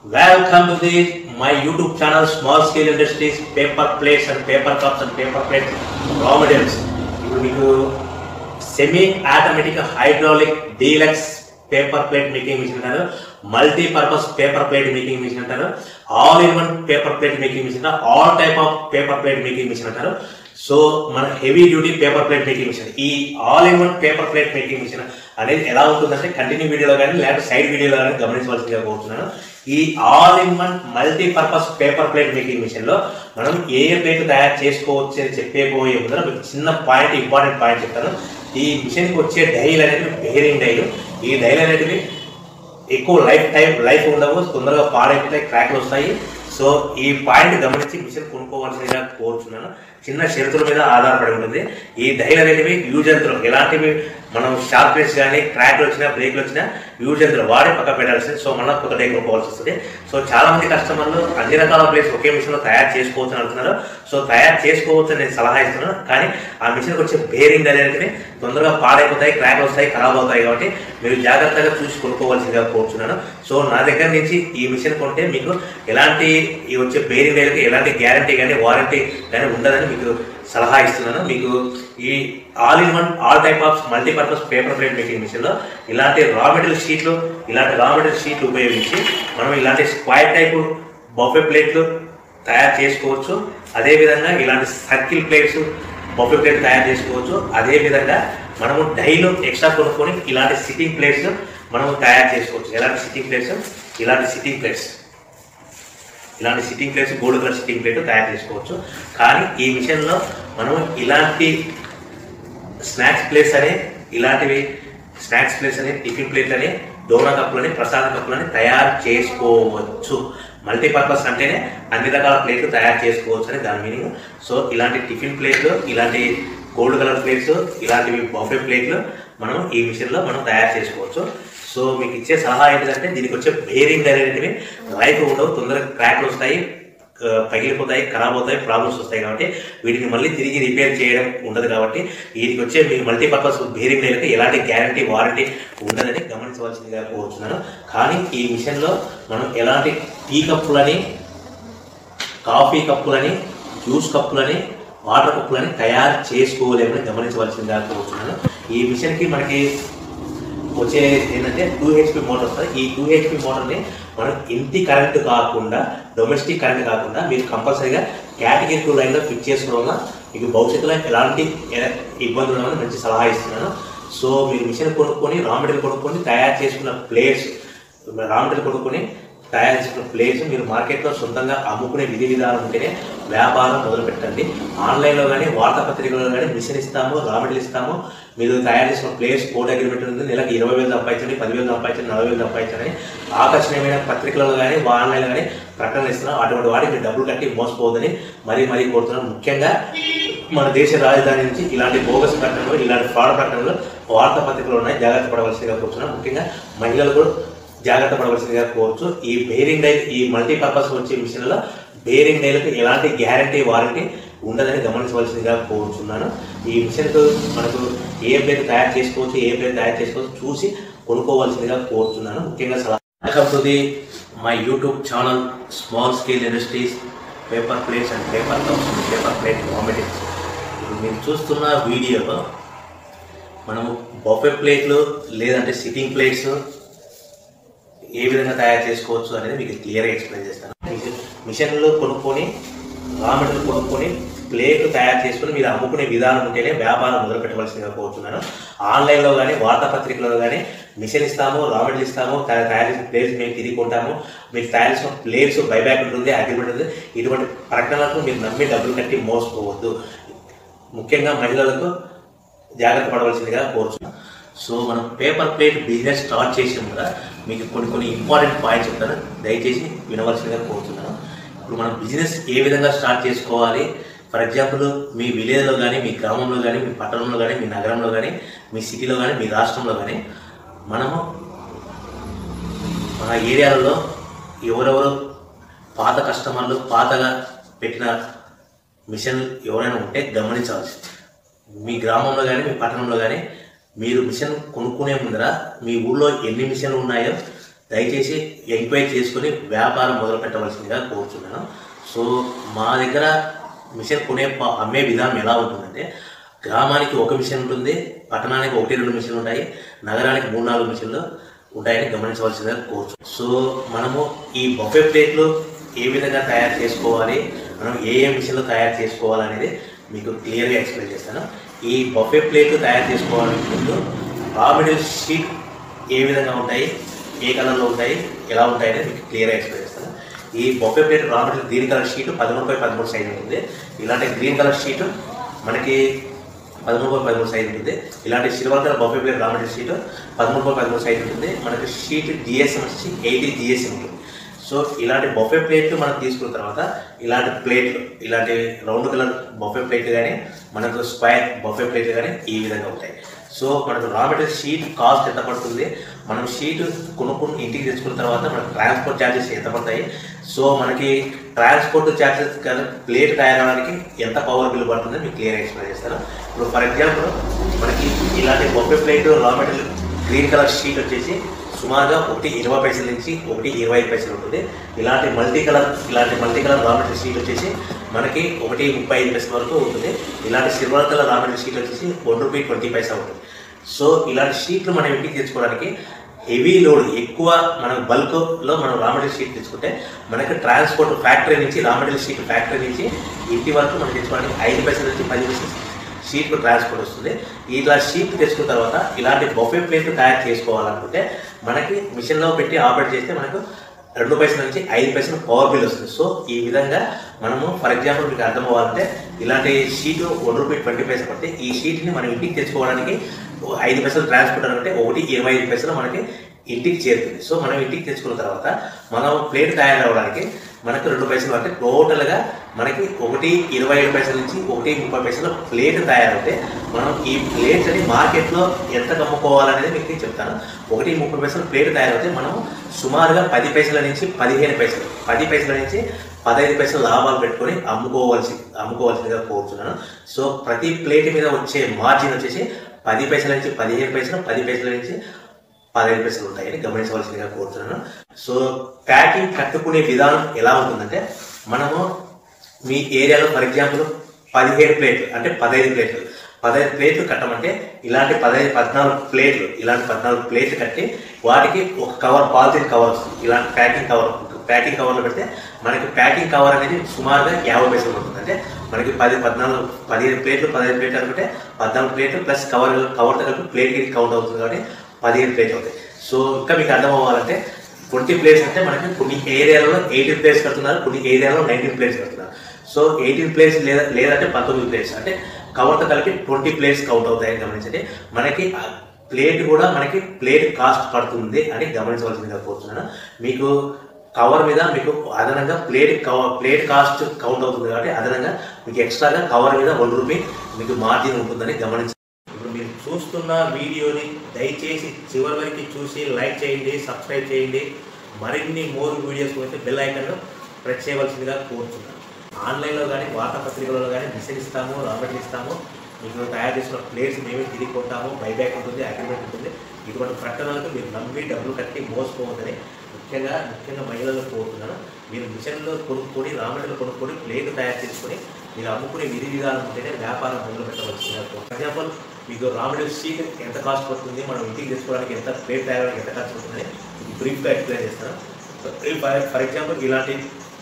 Welcome to the my YouTube channel Small Scale Industries Paper Plates and Paper Cups and Paper Plate Raw Materials. ఇప్పుడు మీకు semi automatic hydraulic deluxe paper plate making machine అంటారు multi purpose paper plate making machine అంటారు all in one paper plate making machine అంటారు all type of paper plate making machine అంటారు so మన heavy duty paper plate making machine ఈ all in one paper plate making machine అనేది ఎలా ఉంటుందంటే continue వీడియోలో కానీ లేకపోతే సైడ్ వీడియోలో కానీ గమనించవలసిందిగా కోరుతున్నాను ఈ all in one multi purpose paper plate making machine లో మనం ఏ ఏ ప్లేట్ తయారు చేసుకోవచ్చు అని చెప్పేపోయే ముందర మీకు చిన్న పాయింట్ ఇంపార్టెంట్ పాయింట్ చెప్తాను ఈ మిషన్కి వచ్చే డైల్ అనేవి బేరింగ్ డైల్ ఈ డైల్ అనేటివి ఎక్కువ లైఫ్ టైం లైఫ్ ఉండవు తొందరగా పాడైపోతాయి క్రాక్లు వస్తాయి సో ఈ పాయింట్ గమనించి మిషన్ కొనుక్కోవాల్సిందిగా కోరుతున్నాను చిన్న షరతుల మీద ఆధారపడి ఉంటుంది ఈ డైల్ అనేటివి యూజ్ యంత్రం ఎలాంటివి మనం షార్ప్నెస్ కానీ క్రాక్లు వచ్చినా బ్రేక్లు వచ్చినా యూజ్ యంత్రం వాడి పక్క పెట్టాల్సింది సో మళ్ళీ కొత్త డైల్ కొనుక్కోవాల్సి వస్తుంది సో చాలా మంది కస్టమర్లు అన్ని రకాల ప్లేస్ ఒకే మిషన్ లో తయారు చేసుకోవచ్చు అని అంటున్నారు సో తయారు చేసుకోవచ్చు అని నేను సలహా ఇస్తున్నాను కానీ ఆ మిషన్కి వచ్చే బేరింగ్ అనేటివి తొందరగా పాడైపోతాయి క్రాక్ వస్తాయి ఖరాబ్ అవుతాయి కాబట్టి మీరు జాగ్రత్తగా చూసి కొనుక్కోవాల్సిందిగా కోరుతున్నాను సో నా దగ్గర నుంచి ఈ మిషన్ కొంటే మీకు ఎలాంటి ఈ వచ్చే బేరింగ్ డైల్కి ఎలాంటి గ్యారంటీ కానీ వారంటీ కానీ ఉండదని మీకు సలహా ఇస్తున్నాను మీకు ఈ all in one all type of multipurpose paper plate making మిషన్లో ఇలాంటి రా మెటీరియల్ షీట్లు ఇలాంటి రా మెటీరియల్ షీట్లు ఉపయోగించి మనం ఇలాంటి స్క్వైర్ టైప్ బఫే ప్లేట్లు తయారు చేసుకోవచ్చు అదేవిధంగా ఇలాంటి సర్కిల్ ప్లేట్స్ బఫే ప్లేట్ తయారు చేసుకోవచ్చు అదేవిధంగా మనము డైలో ఎక్స్ట్రా కొనుక్కొని ఇలాంటి సిట్టింగ్ ప్లేట్స్ మనము తయారు చేసుకోవచ్చు ఎలాంటి సిట్టింగ్ ప్లేట్స్ ఇలాంటి సిట్టింగ్ ప్లేట్స్ ఇలాంటి sitting plates gold colour sitting plate తయారు చేసుకోవచ్చు కానీ ఈ మిషన్లో మనం ఇలాంటి స్నాక్స్ ప్లేట్స్ అనే ఇలాంటివి స్నాక్స్ ప్లేట్స్ అని టిఫిన్ ప్లేట్ అని డోనా కప్పులని ప్రసాద కప్పులని తయారు చేసుకోవచ్చు మల్టీపర్పస్ అంటేనే అన్ని రకాల ప్లేట్లు తయారు చేసుకోవచ్చు అని దాని మీనింగ్ సో ఇలాంటి టిఫిన్ ప్లేట్లు ఇలాంటి గోల్డ్ కలర్ ప్లేట్స్ ఇలాంటివి బఫే ప్లేట్లు మనం ఈ మిషన్లో మనం తయారు చేసుకోవచ్చు సో మీకు ఇచ్చే సలహా ఏంటంటే దీనికి వచ్చే బేరింగ్ అనేటివి లైఫ్ ఉండవు తొందరగా క్రాక్లు వస్తాయి ఆ, పగిలిపోతాయి ఖరాబ్ అవుతాయి ప్రాబ్లమ్స్ వస్తాయి కాబట్టి వీటిని మళ్ళీ తిరిగి రిపేర్ చేయడం ఉండదు కాబట్టి వీటికి వచ్చే మీ మల్టీపర్పస్ బేరింగ్ డైల్కి ఎలాంటి గ్యారంటీ వారంటీ ఉండదని గమనించవలసిందిగా కోరుతున్నాను కానీ ఈ మిషన్లో మనం ఎలాంటి టీ కప్పులని కాఫీ కప్పులని జ్యూస్ కప్పులని వాటర్ కప్పులని తయారు చేసుకోలేమని గమనించవలసిందిగా కోరుతున్నాను ఈ మిషన్కి మనకి వచ్చే ఏంటంటే టూ హెచ్పి మోటార్ వస్తుంది ఈ టూ హెచ్పి మోటార్ని మనం ఇంటి కరెంట్ కాకుండా డొమెస్టిక్ కరెంట్ కాకుండా మీరు కంపల్సరీగా కేటగిరీ టూ లైన్లో ఫిక్స్ చేసుకోవడం వల్ల మీకు భవిష్యత్తులో ఎలాంటి ఎ- ఇబ్బందులు ఉండవని మంచి సలహా ఇస్తున్నాను సో మీరు మిషన్ కొనుక్కొని రా మెటీరియల్ కొనుక్కొని తయారు చేసుకున్న ప్లేట్స్ రా మెటీరియల్ కొనుక్కొని తయారు చేసుకున్న ప్లేస్ మీరు మార్కెట్లో సొంతంగా అమ్ముకునే విధి విధానం ఉంటేనే వ్యాపారం మొదలు పెట్టండి ఆన్లైన్లో కానీ వార్తాపత్రికలో కానీ మిషన్ ఇస్తాము రా మెటీరియల్ ఇస్తాము మీరు తయారు చేసిన ప్లేస్ కోడ్ అగ్రిమెంట్ ఉంది నెలకు ఇరవై వేలు సంపాదించండి పదివేలు సంపాదించండి నలభై వేలు సంపాదించండి ఆకర్షణీయమైన పత్రికలలో కానీ ఆన్లైన్లో కానీ ప్రకటన ఇస్తున్నాం అటువంటి వాటికి మీరు డబ్బులు కట్టి మోసపోవద్దని మరీ మరీ కోరుతున్నాం ముఖ్యంగా మన దేశ రాజధాని నుంచి ఇలాంటి బోగస్ ప్రకటనలు ఇలాంటి ఫ్రాడ్ ప్రకటనలు వార్తాపత్రికలు ఉన్నాయి జాగ్రత్త పడవలసిందిగా కోరుతున్నాం ముఖ్యంగా మహిళలు కూడా జాగ్రత్త పడవలసిందిగా కోరచ్చు ఈ బేరింగ్ డైల్ ఈ మల్టీపర్పస్ వచ్చే మిషన్లో బేరింగ్ డైల్కి ఎలాంటి గ్యారంటీ వారంటీ ఉండదని గమనించవలసిందిగా కోరుచున్నాను ఈ మిషన్కు మనకు ఏ ప్లేట్ తయారు చేసుకోవచ్చు ఏ ప్లేట్ తయారు చేసుకోవచ్చు చూసి కొనుక్కోవాల్సిందిగా కోరుచున్నాను ముఖ్యంగా సలహా welcome to the my YouTube channel small scale industries paper plates and paper cups and paper plate combinations ఇప్పుడు మీరు చూస్తున్న వీడియోలో మనము బఫే ప్లేట్లు లేదంటే సిట్టింగ్ ప్లేట్స్ ఏ విధంగా తయారు చేసుకోవచ్చు అనేది మీకు క్లియర్గా ఎక్స్ప్లెయిన్ చేస్తాను మీకు మిషన్లు కొనుక్కొని రా మెటీరియల్ కొనుక్కొని ప్లేట్లు తయారు చేసుకుని మీరు అమ్ముకునే విధానం ఉంటేనే వ్యాపారం మొదలు పెట్టవలసిందిగా కోరుతున్నాను ఆన్లైన్లో కానీ వార్తాపత్రికలో కానీ మిషన్ ఇస్తాము రా మెటీరియల్ ఇస్తాము తయా- తయారు చేసిన ప్లేట్స్ మేము తిరిగి కొంటాము మీరు తయారు చేసిన ప్లేట్స్ బైబ్యాక్ ఉంటుంది అగ్రిమెంట్ ఉంటుంది ఇటువంటి ప్రకటనలకు మీరు నమ్మి డబ్బులు కట్టి మోసపోవద్దు ముఖ్యంగా మహిళలకు జాగ్రత్త పడవలసిందిగా కోరుచున్నాను సో మనం పేపర్ ప్లేట్ బిజినెస్ స్టార్ట్ చేసిన కూడా మీకు కొన్ని కొన్ని ఇంపార్టెంట్ పాయింట్స్ చెప్తాను దయచేసి వినవలసిందిగా కోరుతున్నాను ఇప్పుడు మనం బిజినెస్ ఏ విధంగా స్టార్ట్ చేసుకోవాలి ఫర్ ఎగ్జాంపుల్ మీ విలేజ్లో కానీ మీ గ్రామంలో కానీ మీ పట్టణంలో కానీ మీ నగరంలో కానీ మీ సిటీలో కానీ మీ రాష్ట్రంలో కానీ మనము మన ఏరియాలలో ఎవరెవరు పాత కస్టమర్లు పాతగా పెట్టిన మిషన్ ఎవరైనా ఉంటే గమనించవచ్చు మీ గ్రామంలో కానీ మీ పట్టణంలో కానీ మీరు మిషన్ కొనుక్కునే ముందర మీ ఊళ్ళో ఎన్ని మిషన్లు ఉన్నాయో దయచేసి ఎంక్వైరీ చేసుకుని వ్యాపారం మొదలు పెట్టవలసిందిగా కోరుతున్నాను సో మా దగ్గర మిషన్ కొనే ప- అమ్మే విధానం ఎలా ఉంటుందంటే గ్రామానికి ఒక మిషన్ ఉంటుంది పట్టణానికి ఒకటి రెండు మిషన్లు ఉంటాయి నగరానికి మూడు నాలుగు మిషన్లు ఉంటాయని గమనించవలసిందిగా కోరుచు సో మనము ఈ బొఫే ప్లేట్లు ఏ విధంగా తయారు చేసుకోవాలి మనం ఏ ఏ మిషన్లు తయారు చేసుకోవాలి అనేది మీకు క్లియర్గా ఎక్స్ప్లెయిన్ చేస్తాను ఈ బొఫే ప్లేట్లు తయారు చేసుకోవాలని ముందు రా మెటీరియల్ షీట్ ఏ విధంగా ఉంటాయి ఏ కలర్లో ఉంటాయి ఎలా ఉంటాయి అనేది మీకు క్లియర్గా ఎక్స్ప్లెయిన్ చేస్తాను ఈ buffet plate raw material green colour sheet పదమూడు బై పదమూడు సైజ్ ఉంటుంది ఇలాంటి గ్రీన్ కలర్ షీట్ మనకి పదమూడు బై పదమూడు సైజ్ ఉంటుంది ఇలాంటి silver colour buffet plate raw material sheet పదమూడు బై పదమూడు సైజ్ ఉంటుంది మనకి షీట్ డిఎస్ఎం వచ్చి ఎయిటీ డిఎస్ఎం ఉంటుంది సో ఇలాంటి బొఫే ప్లేట్లు మనం తీసుకున్న తర్వాత ఇలాంటి ప్లేట్లు ఇలాంటి రౌండ్ కలర్ బొఫే ప్లేట్లు కానీ మనకు స్క్వైర్ బొఫే ప్లేట్లు కానీ ఈ విధంగా ఉంటాయి సో మనకు రా మెటీరియల్ షీట్ కాస్ట్ ఎంత పడుతుంది మనం షీట్ కొనుక్కుని ఇంటికి తెచ్చుకున్న తర్వాత మనకు ట్రాన్స్పోర్ట్ ఛార్జెస్ ఎంత పడతాయి సో మనకి ట్రాన్స్పోర్ట్ ఛార్జెస్ కానీ ప్లేట్ తయారవడానికి ఎంత పవర్ బిల్ పడుతుందో మీకు క్లియర్ ఎక్స్ప్లెయిన్ చేస్తాను ఇప్పుడు ఫర్ ఎగ్జాంపుల్ మనకి ఇలాంటి buffet plate raw material green colour sheet వచ్చేసి సుమారుగా ఒకటి ఇరవై పైసల నుంచి ఒకటి ఇరవై ఐదు పైసలు ఉంటుంది ఇలాంటి మల్టీ కలర్ ఇలాంటి multi colour raw material sheet వచ్చేసి మనకి ఒకటి ముప్పై ఐదు పైసల వరకు ఉంటుంది ఇలాంటి silver colour raw material sheet వచ్చేసి వన్ రూపీ ట్వంటీ పైసా ఉంటుంది సో ఇలాంటి షీట్లు మనం ఇంటికి తెచ్చుకోవడానికి హెవీ లోడ్ ఎక్కువ మన బల్క్లో మనం రా మెటీరియల్ షీట్ తెచ్చుకుంటే మనకి ట్రాన్స్పోర్ట్ ఫ్యాక్టరీ నుంచి రా మెటీరియల్ షీట్ ఫ్యాక్టరీ నుంచి ఇంటి వరకు మనం తెచ్చుకోవడానికి ఐదు పైసల నుంచి పది పైసలు షీట్ ట్రాన్స్పోర్ట్ వస్తుంది ఇట్లా షీట్ తెచ్చుకున్న తర్వాత ఇలాంటి బొఫే ప్లేట్ తయారు చేసుకోవాలనుకుంటే మనకి మిషన్లో పెట్టి ఆపరేట్ చేస్తే మనకు రెండు పైసల నుంచి ఐదు పైసలు పవర్ బిల్ వస్తుంది సో ఈ విధంగా మనము ఫర్ ఎగ్జాంపుల్ మీకు అర్థం అవ్వాలంటే ఇలాంటి షీట్ వన్ రూపీ ట్వంటీ పైసలు పడితే ఈ షీట్ని మనం ఇంటికి తెచ్చుకోవడానికి ఓ ఐదు పైసలు ట్రాన్స్పోర్ట్ అనుకుంటే ఒకటి ఇరవై ఐదు పైసలు మనకి ఇంటికి చేరుతుంది సో మనం ఇంటికి తెచ్చుకున్న తర్వాత మనం ప్లేట్ తయారవడానికి మనకు రెండు పైసలు అంటే టోటల్గా మనకి ఒకటి ఇరవై ఏడు పైసల నుంచి ఒకటి ముప్పై పైసల ప్లేట్ తయారైతే మనం ఈ ప్లేట్స్ అని మార్కెట్లో ఎంత అమ్ముకోవాలనేది మీకు నేను చెప్తాను ఒకటి ముప్పై పైసల ప్లేట్ తయారైతే మనం సుమారుగా పది పైసల నుంచి పదిహేను పైసలు పది పైసల నుంచి పదహైదు పైసలు లాభాలు పెట్టుకొని అమ్ముకోవాల్సి అమ్ముకోవాల్సిందిగా కోరుతున్నాను సో ప్రతి ప్లేట్ మీద వచ్చే మార్జిన్ వచ్చేసి పది పైసల నుంచి పదిహేను పైసలు పది పైసల నుంచి పదహైదు పైసలు ఉంటాయని గమనించవలసిందిగా కోరుతున్నాను సో ప్యాకింగ్ కట్టుకునే విధానం ఎలా ఉంటుందంటే మనము మీ ఏరియాలో ఫర్ ఎగ్జాంపుల్ పదిహేడు ప్లేట్లు అంటే పదహైదు ప్లేట్లు పదహైదు ప్లేట్లు కట్టమంటే ఇలాంటి పదహైదు పద్నాలుగు ప్లేట్లు ఇలాంటి పద్నాలుగు ప్లేట్లు కట్టి వాటికి ఒక కవర్ పాలిథిన్ కవర్ వస్తుంది ఇలాంటి ప్యాకింగ్ కవర్ ప్యాకింగ్ కవర్లో పెడితే మనకి ప్యాకింగ్ కవర్ అనేది సుమారుగా యాభై పైసలు ఉంటుంది అంటే మనకి పది పద్నాలుగు పదిహేను ప్లేట్లు పదిహేను ప్లేట్లు అనుకుంటే పద్నాలుగు ప్లేట్లు ప్లస్ కవర్ కవర్తో కలిపి ప్లేట్కి కౌంట్ అవుతుంది కాబట్టి పదిహేను ప్లేట్లు అవుతాయి సో ఇంకా మీకు అర్థం అవ్వాలంటే ట్వంటీ ప్లేట్స్ అంటే మనకి కొన్ని ఏరియాలలో ఎయిటీన్ ప్లేట్స్ కడుతున్నారు కొన్ని ఏరియాలో నైన్టీన్ ప్లేట్స్ కడుతున్నారు సో ఎయిటీన్ ప్లేట్స్ లేదా లేదంటే పంతొమ్మిది ప్లేట్స్ అంటే కవర్తో కలిపి ట్వంటీ ప్లేట్స్ కౌంట్ అవుతాయని గమనించండి మనకి ఆ ప్లేట్ కూడా మనకి ప్లేట్ కాస్ట్ పడుతుంది అని గమనించవలసిందిగా కోరుతున్నాను మీకు కవర్ మీద మీకు అదనంగా plate cover plate cost count అవుతుంది కాబట్టి అదనంగా మీకు ఎక్స్ట్రాగా కవర్ మీద వన్ రూపీ మీకు మార్జిన్ ఉంటుందని గమనించండి ఇప్పుడు మీరు చూస్తున్న వీడియోని దయచేసి చివరి వరకు చూసి లైక్ చేయండి సబ్స్క్రైబ్ చేయండి మరిన్ని మోర్ వీడియోస్ అయితే బెల్ ఐకన్ ప్రెస్ చేయవలసిందిగా కోరుతున్నాను ఆన్లైన్లో కానీ వార్తాపత్రికలలో కానీ మిషన్ ఇస్తాము రాబర్ట్ ఇస్తాము మీకు తయారు చేసిన ప్లేట్స్ మేమే తిరిగి కొంటాము బైబ్యాక్ ఉంటుంది అగ్రిమెంట్ ఉంటుంది ఇటువంటి ప్రకటనలకు మీరు నమ్మి డబ్బులు కట్టి మోసపోవద్దని ముఖ్యంగా ముఖ్యంగా మహిళలకు కోరుతున్నాను మీరు మిషన్లో కొనుక్కొని రామడిలో కొనుక్కొని ప్లేట్ తయారు చేసుకొని మీరు అమ్ముకునే విధి విధానం ఉంటేనే వ్యాపారం మొదలు పెట్టవలసిందిగా ఫర్ ఎగ్జాంపుల్ మీకు రామడిల్ షీట్ ఎంత కాస్ట్ పడుతుంది మనం ఇంటికి తెచ్చుకోవడానికి ఎంత ప్లేట్ తయారడానికి ఎంత ఖర్చు పడుతుంది మీకు బ్రీఫ్గా ఎక్స్ప్లెయిన్ చేస్తాను ఫర్ ఫర్ ఎగ్జాంపుల్ ఇలాంటి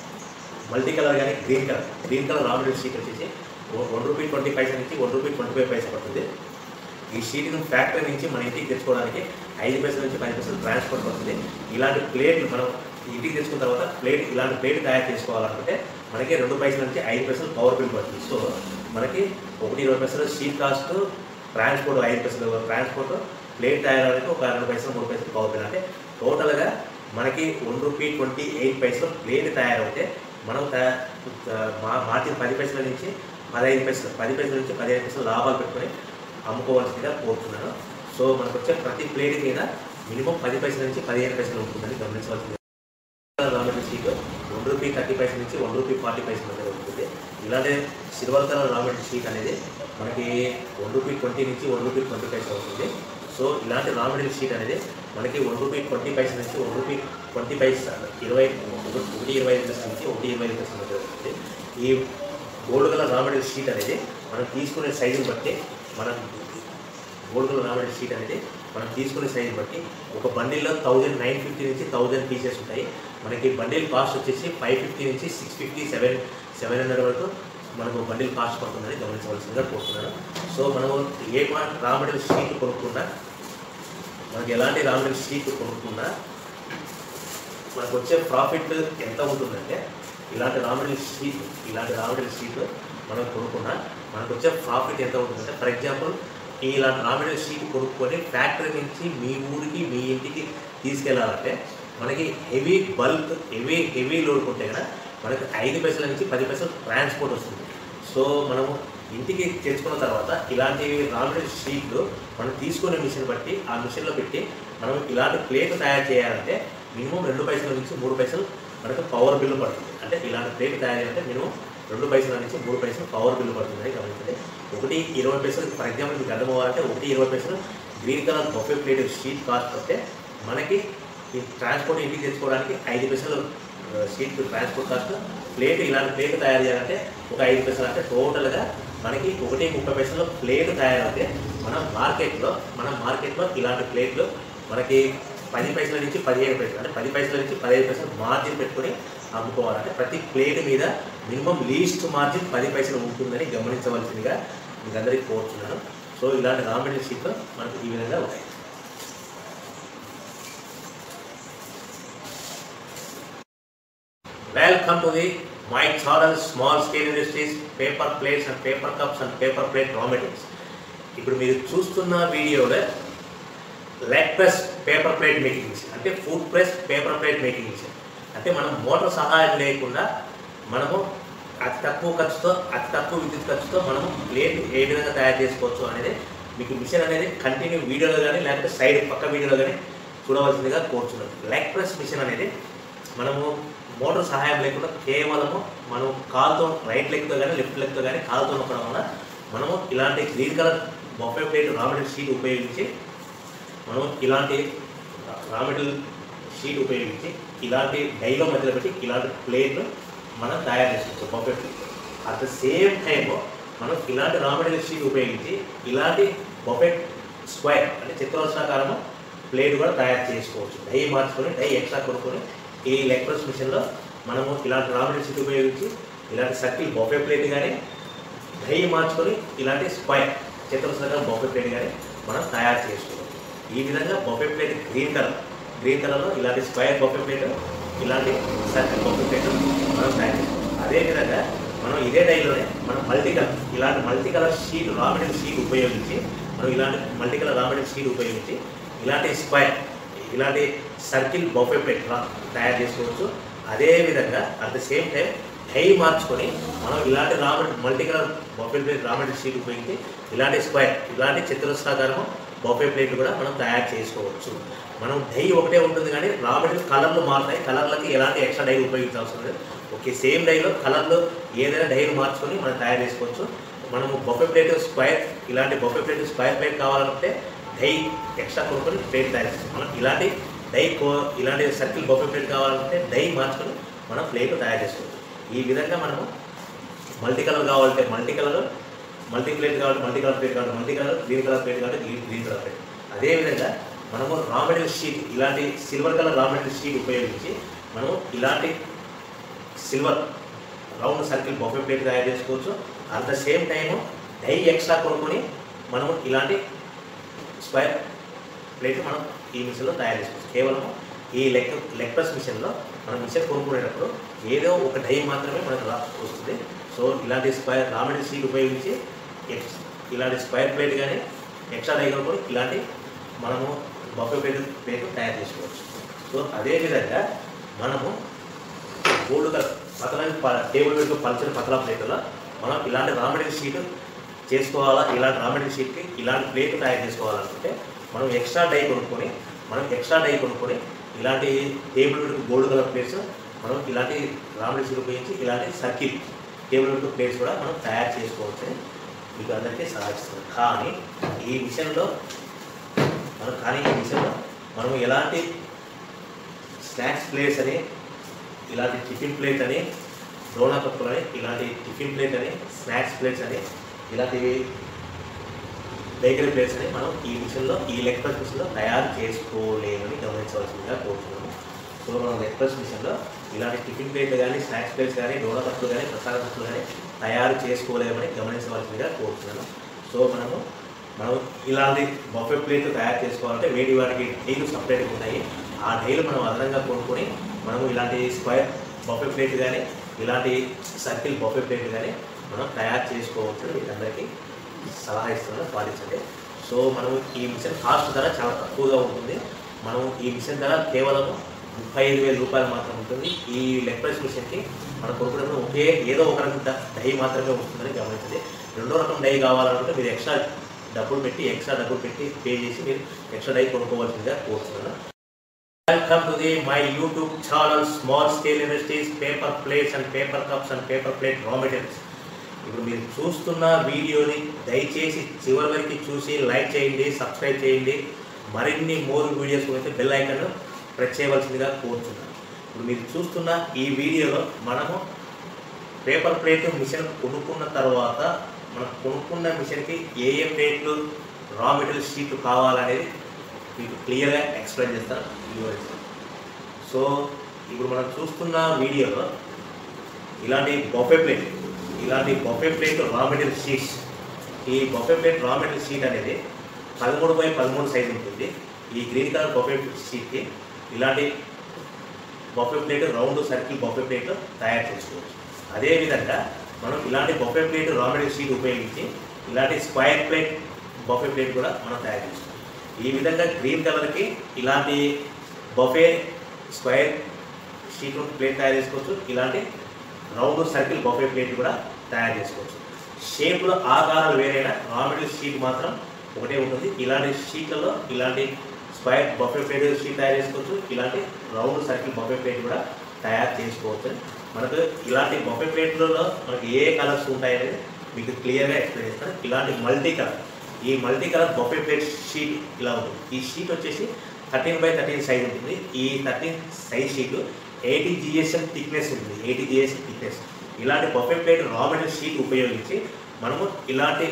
మల్టీ కలర్ కానీ green colour green colour raw material sheet వచ్చేసి వన్ రూపీ ట్వంటీ పైసా నుంచి one rupee twenty five paisa పడుతుంది ఈ షీట్ను ఫ్యాక్టరీ నుంచి మన ఇంటికి తెచ్చుకోవడానికి ఐదు పైసల నుంచి పది పైసలు ట్రాన్స్పోర్ట్ పడుతుంది ఇలాంటి ప్లేట్లు మనం ఇంటికి తెచ్చుకున్న తర్వాత ప్లేట్ ఇలాంటి ప్లేట్ తయారు చేసుకోవాలనుకుంటే మనకి రెండు పైసల నుంచి ఐదు పైసలు పవర్ బిల్ పడుతుంది సో మనకి ఒకటి ఇరవై పైసలు షీట్ కాస్ట్ ట్రాన్స్పోర్ట్ ఐదు పైసలు ట్రాన్స్పోర్ట్ ప్లేట్ తయారవడానికి ఒక రెండు పైసలు మూడు పైసలు పవర్ బిల్ అంటే టోటల్గా మనకి వన్ రూపీ ట్వంటీ ఎయిట్ పైసలు ప్లేట్ తయారైతే మనం తయా- మా- మార్జిన్ పది పైసల నుంచి పదహైదు పైసలు పది పైసల నుంచి పదిహేను పైసలు లాభాలు పెట్టుకొని అమ్ముకోవాల్సిందిగా కోరుతున్నాను సో మనకు వచ్చే ప్రతి ప్లేట్ మీద మినిమం పది పైసల నుంచి పదిహేను పైసలు ఉంటుందని గమనించవలసింది రామటి షీట్ వన్ రూపీ థర్టీ పైసల నుంచి వన్ రూపీ ఫార్టీ పైసల మధ్య ఉంటుంది ఇలాంటి సిల్వర్ కలర్ రామటి షీట్ అనేది మనకి వన్ రూపీ ట్వంటీ నుంచి వన్ రూపీ ట్వంటీ పైసలు అవుతుంది సో ఇలాంటి రా మెటీరియల్ షీట్ అనేది మనకి వన్ రూపీ ట్వంటీ పైసా నుంచి వన్ రూపీ ట్వంటీ పైసా ఇరవై ఒకటి ఇరవై ఐదు పైసల నుంచి ఒకటి ఇరవై ఐదు పైసల మధ్య ఉంటుంది ఈ gold colour raw material sheet అనేది మనం తీసుకునే సైజుని బట్టి మనం gold colour raw material sheet అనేది మనం తీసుకునే సైజుని బట్టి ఒక బండిల్లో థౌజండ్ నైన్ ఫిఫ్టీ నుంచి థౌజండ్ పీసెస్ ఉంటాయి మనకి బండిల్ కాస్ట్ వచ్చేసి ఫైవ్ ఫిఫ్టీ నుంచి six fifty seven seven hundred వరకు మనకు బండిల్ కాస్ట్ పడుతుందని గమనించవలసిందిగా కోరుతున్నాను సో మనము ఏ రా మెటీరియల్ షీట్ కొనుక్కున్నా మనకి ఎలాంటి రా మెటీరియల్ షీట్ కొనుక్కున్నా మనకు వచ్చే ప్రాఫిట్ ఎంత ఉంటుందంటే ఇలాంటి రా మెటీరియల్ షీట్ ఇలాంటి రా మెటీరియల్ షీట్ మనం కొనుక్కున్నా మనకు వచ్చే ప్రాఫిట్ ఎంత ఉంటుందంటే ఫర్ ఎగ్జాంపుల్ ఇలాంటి రా మెటీరియల్ షీట్ కొనుక్కొని ఫ్యాక్టరీ నుంచి మీ ఊరికి మీ ఇంటికి తీసుకెళ్ళాలంటే మనకి heavy bulk heavy heavy load కొంటే కదా మనకి ఐదు పైసల నుంచి పది పైసలు ట్రాన్స్పోర్ట్ వస్తుంది సో మనము ఇంటికి తెచ్చుకున్న తర్వాత ఇలాంటి రా మెటీరియల్ షీట్లు మనం తీసుకునే మిషన్ బట్టి ఆ మిషన్లో పెట్టి మనం ఇలాంటి ప్లేట్ తయారు చేయాలంటే మినిమం రెండు పైసల నుంచి మూడు పైసలు మనకు పవర్ బిల్లు పడుతుంది అంటే ఇలాంటి ప్లేట్ తయారు చేయాలంటే మినిమం రెండు పైసల నుంచి మూడు పైసలు పవర్ బిల్లు పడుతుంది గమనించండి ఒకటి ఇరవై పైసలు ఫర్ ఎగ్జాంపుల్ మీకు అర్థం అవ్వాలంటే ఒకటి ఇరవై పైసలు green colour buffet plate sheet cost వస్తే మనకి ఈ ట్రాన్స్పోర్ట్ ఇంటికి తెచ్చుకోవడానికి ఐదు పైసలు ఆ, షీట్ ట్రాన్స్పోర్ట్ కాస్ట్ ప్లేట్ ఇలాంటి ప్లేట్ తయారు చేయాలంటే ఒక ఐదు పైసలు అంటే టోటల్గా మనకి ఒకటి ముప్పై పైసలు ప్లేట్ తయారైతే మన మార్కెట్లో మన మార్కెట్లో ఇలాంటి ప్లేట్లు మనకి పది పైసల నుంచి పదిహేను పైసలు అంటే పది పైసల నుంచి పదిహేను పైసలు మార్జిన్ పెట్టుకొని అమ్ముకోవాలంటే ప్రతి ప్లేట్ మీద మినిమం లీస్ట్ మార్జిన్ పది పైసలు ఉంటుందని గమనించవలసిందిగా మీకు అందరికీ కోరుతున్నాను సో ఇలాంటి రా మెటీరియల్ షీట్లు మనకు ఈ విధంగా ఉంటాయి welcome to the my channel small scale industries paper plates and paper cups and paper plate raw materials ఇప్పుడు మీరు చూస్తున్న వీడియోలో leg press paper plate making machine అంటే foot press paper plate making machine అంటే మనం మోటార్ సహాయం లేకుండా మనము అతి తక్కువ ఖర్చుతో అతి తక్కువ విద్యుత్ ఖర్చుతో మనము ప్లేట్ ఏ విధంగా తయారు చేసుకోవచ్చు అనేది మీకు మిషన్ అనేది కంటిన్యూ వీడియోలో కానీ లేకపోతే సైడ్ పక్క వీడియోలో కానీ చూడవలసిందిగా కోరుచున్నాను లెగ్ ప్రెస్ మిషన్ అనేది మనము మోటార్ సహాయం లేకుండా కేవలము మనం కాలుతో రైట్ లెగ్తో కానీ లెఫ్ట్ లెగ్తో కానీ కాలుతో నొక్కడం వల్ల మనము ఇలాంటి green colour buffet plate raw material sheet ఉపయోగించి మనం ఇలాంటి రా మెటీరియల్ షీట్ ఉపయోగించి ఇలాంటి డైలో మధ్యలో పెట్టి ఇలాంటి ప్లేట్ మనం తయారు చేసుకోవచ్చు buffet plate at the same time మనం ఇలాంటి రా మెటీరియల్ షీట్ ఉపయోగించి ఇలాంటి బొఫే స్క్వేర్ అంటే చిత్రవచనాకారము ప్లేట్ కూడా తయారు చేసుకోవచ్చు డై మార్చుకొని డై ఎక్స్ట్రా కొనుక్కొని ఈ ఎలక్ట్రోస్ మిషన్లో మనము ఇలాంటి రా మెటీరియల్ షీట్ ఉపయోగించి ఇలాంటి సర్కిల్ బొఫే ప్లేట్ కానీ డై మార్చుకొని ఇలాంటి స్క్వైర్ చిత్రవచనాకారం బొఫే ప్లేట్ కానీ మనం తయారు చేసుకోవచ్చు ఈ విధంగా buffet plate green colour green కలర్లో ఇలాంటి స్క్వైర్ బొఫే ప్లేట్ ఇలాంటి సర్కిల్ బొఫే ప్లేట్ మనం తయారు చేసుకోవచ్చు అదేవిధంగా మనం ఇదే డైలోనే మనం మల్టీ కలర్ ఇలాంటి multi colour sheet raw material sheet ఉపయోగించి మనం ఇలాంటి multi colour raw material sheet ఉపయోగించి ఇలాంటి స్క్వైర్ ఇలాంటి సర్కిల్ బొఫే ప్లేట్ రా తయారు చేసుకోవచ్చు అదేవిధంగా at the same time die మార్చుకొని మనం ఇలాంటి raw multi colour buffet plate raw material sheet ఉపయోగించి ఇలాంటి స్క్వైర్ ఇలాంటి చతురస్రాకారము బొఫే ప్లేట్ కూడా మనం తయారు చేసుకోవచ్చు మనం డై ఒకటే ఉంటుంది కానీ రా మెటీరియల్ కలర్లు మారుతాయి కలర్లకి ఎలాంటి ఎక్స్ట్రా డై ఉపయోగించాల్సిన లేదు ఓకే సేమ్ డైలో కలర్లు ఏదైనా డైలు మార్చుకొని మనం తయారు చేసుకోవచ్చు మనము బొఫే ప్లేట్ స్క్వైర్ ఇలాంటి బొఫే ప్లేట్ స్క్వైర్ ప్లేట్ కావాలంటే డై ఎక్స్ట్రా కొనుక్కొని ప్లేట్ తయారు చేస్తాం మనం ఇలాంటి డై కో ఇలాంటి సర్కిల్ బొఫే ప్లేట్ కావాలంటే డై మార్చుకొని మనం ప్లేట్ తయారు చేసుకోవచ్చు ఈ విధంగా మనము మల్టీ కలర్ కావాలంటే మల్టీ కలర్ మల్టీ ప్లేట్ కావాలి మల్టీ కలర్ ప్లేట్ కావాలి multi colour green colour plate కావాలి గ్రీన్ గ్రీన్ కలర్ ప్లేట్ అదేవిధంగా మనము రా మెటీరియల్ షీట్ ఇలాంటి silver colour raw material sheet ఉపయోగించి మనం ఇలాంటి silver round circle buffet plate తయారు చేసుకోవచ్చు at the same time die extra కొనుక్కొని మనం ఇలాంటి స్క్వేర్ ప్లేట్ మనం ఈ మిషన్లో తయారు చేసుకోవచ్చు కేవలం ఈ లెక్ లెగ్ ప్రెస్ మిషన్లో మనం మిషన్ కొనుక్కునేటప్పుడు ఏదో ఒక డై మాత్రమే మనకు రా వస్తుంది సో ఇలాంటి స్క్వేర్ రా మెటీరియల్ షీట్ ఉపయోగించి ఎక్స్ ఇలాంటి స్క్వేర్ ప్లేట్ కానీ ఎక్స్ట్రా డై కొనుక్కొని ఇలాంటి మనము బఫే ప్లేట్ ప్లేట్ తయారు చేసుకోవచ్చు సో అదేవిధంగా మనము గోల్డ్ కలర్ పతలని టేబుల్ మీద పలిచిన పతలా ప్లేట్లో మనం ఇలాంటి రా మెటీరియల్ షీట్ చేసుకోవాలా ఇలాంటి రా మెటీరియల్ షీట్కి ఇలాంటి ప్లేట్ తయారు చేసుకోవాలనుకుంటే మనం ఎక్స్ట్రా డై కొనుక్కొని మనం ఎక్స్ట్రా డై కొనుక్కొని ఇలాంటి టేబుల్ మీద గోల్డ్ కలర్ ప్లేట్స్ మనం ఇలాంటి రా మెటీరియల్ షీట్ ఉపయోగించి ఇలాంటి సర్కిల్ టేబుల్ మీద ప్లేట్స్ కూడా మనం తయారు చేసుకోవచ్చు మీకు అందరికీ సహాయిస్తుంది కానీ ఈ విషయంలో మనం కానీ ఈ విషయంలో మనం ఎలాంటి స్నాక్స్ ప్లేట్స్ అని ఇలాంటి టిఫిన్ ప్లేట్ అని డోనా కప్పులు అని ఇలాంటి టిఫిన్ ప్లేట్ అని స్నాక్స్ ప్లేట్స్ అని ఇలాంటివి బేకరీ ప్లేట్స్ అని మనం ఈ మిషన్లో ఈ లెగ్ ప్రెస్ మిషన్లో తయారు చేసుకోలేమని గమనించవలసిందిగా కోరుతున్నాము సో మనం లెగ్ ప్రెస్ మిషన్లో ఇలాంటి టిఫిన్ ప్లేట్లు కానీ స్నాక్స్ ప్లేట్స్ కానీ డోనా కప్పులు కానీ ప్రసాద కప్పులు కానీ తయారు చేసుకోలేమని గమనించవలసిందిగా కోరుతున్నాను సో మనము మనం ఇలాంటి బఫే ప్లేట్లు తయారు చేసుకోవాలంటే వేడి వాటికి డైలు సపరేట్గా ఉంటాయి ఆ డైలు మనం అదనంగా కొనుక్కొని మనము ఇలాంటి స్క్వేర్ బఫే ప్లేట్ కానీ ఇలాంటి సర్కిల్ బఫే ప్లేట్ కానీ మనం తయారు చేసుకోవచ్చు వీళ్ళందరికీ సలహా ఇస్తున్నాను పాటించండి సో మనం ఈ మిషన్ కాస్ట్ ధర చాలా తక్కువగా ఉంటుంది మనం ఈ మిషన్ ధర కేవలం ముప్పై ఐదు వేల రూపాయలు మాత్రం ఉంటుంది ఈ లెగ్ ప్రెస్ మిషన్కి మనం కొనుక్కున్నప్పుడు ఒకే ఏదో ఒక రకం ద- డై మాత్రమే వస్తుందని గమనించండి రెండో రకం డై కావాలనుకుంటే మీరు ఎక్స్ట్రా డబ్బులు పెట్టి ఎక్స్ట్రా డబ్బులు పెట్టి పే చేసి మీరు ఎక్స్ట్రా డై కొనుక్కోవాల్సిందిగా కోరుతున్నాను welcome to the my YouTube channel small scale industries paper plates and paper cups and paper plate raw materials ఇప్పుడు మీరు చూస్తున్న వీడియోని దయచేసి చివరి వరకు చూసి లైక్ చేయండి సబ్స్క్రైబ్ చేయండి మరిన్ని మోర్ వీడియోస్ అయితే బెల్ ఐకన్ ప్రెస్ చేయవలసిందిగా కోరుతున్నాను ఇప్పుడు మీరు చూస్తున్న ఈ వీడియోలో మనము పేపర్ ప్లేట్ మిషన్ కొనుక్కున్న తర్వాత మనం కొనుక్కున్న మిషన్కి ఏ ఏ ప్లేట్లు రా మెటీరియల్ షీట్లు కావాలనేది మీకు క్లియర్గా ఎక్స్ప్లెయిన్ చేస్తాను వివరిస్తాను సో ఇప్పుడు మనం చూస్తున్న వీడియోలో ఇలాంటి బొఫే ప్లేట్ ఇలాంటి buffet plate raw material sheets ఈ buffet plate raw material sheet అనేది పదమూడు బై పదమూడు సైజు ఉంటుంది ఈ గ్రీన్ కలర్ బొఫే షీట్కి ఇలాంటి buffet plate round circle buffet plate తయారు చేసుకోవచ్చు అదేవిధంగా మనం ఇలాంటి buffet plate raw material sheet ఉపయోగించి ఇలాంటి స్క్వైర్ ప్లేట్ బొఫే ప్లేట్ కూడా మనం తయారు చేసుకోవచ్చు ఈ విధంగా గ్రీన్ కలర్కి ఇలాంటి బొఫే స్క్వైర్ షీట్ ప్లేట్ తయారు చేసుకోవచ్చు ఇలాంటి రౌండ్ సర్కిల్ బొఫే ప్లేట్ కూడా తయారు చేసుకోవచ్చు షేప్లో ఆకారాలు వేరైనా రా మెటీరియల్ షీట్ మాత్రం ఒకటే ఉంటుంది ఇలాంటి షీట్లలో ఇలాంటి స్క్వైర్ బఫే ప్లేట్ షీట్ తయారు చేసుకోవచ్చు ఇలాంటి రౌండ్ సర్కిల్ బఫే ప్లేట్ కూడా తయారు చేసుకోవచ్చు మనకు ఇలాంటి బఫే ప్లేట్లలో మనకి ఏ కలర్స్ ఉంటాయనేది మీకు క్లియర్గా ఎక్స్ప్లెయిన్ చేస్తాను ఇలాంటి మల్టీ కలర్ ఈ multi colour buffet plate sheet ఇలా ఉంటుంది ఈ షీట్ వచ్చేసి థర్టీన్ బై థర్టీన్ సైజ్ ఉంటుంది ఈ thirteen size sheet eighty GSM thickness ఉంటుంది ఎయిటీ జిఎస్ఎం థిక్నెస్ ఇలాంటి buffet plate raw material sheet ఉపయోగించి మనము ఇలాంటి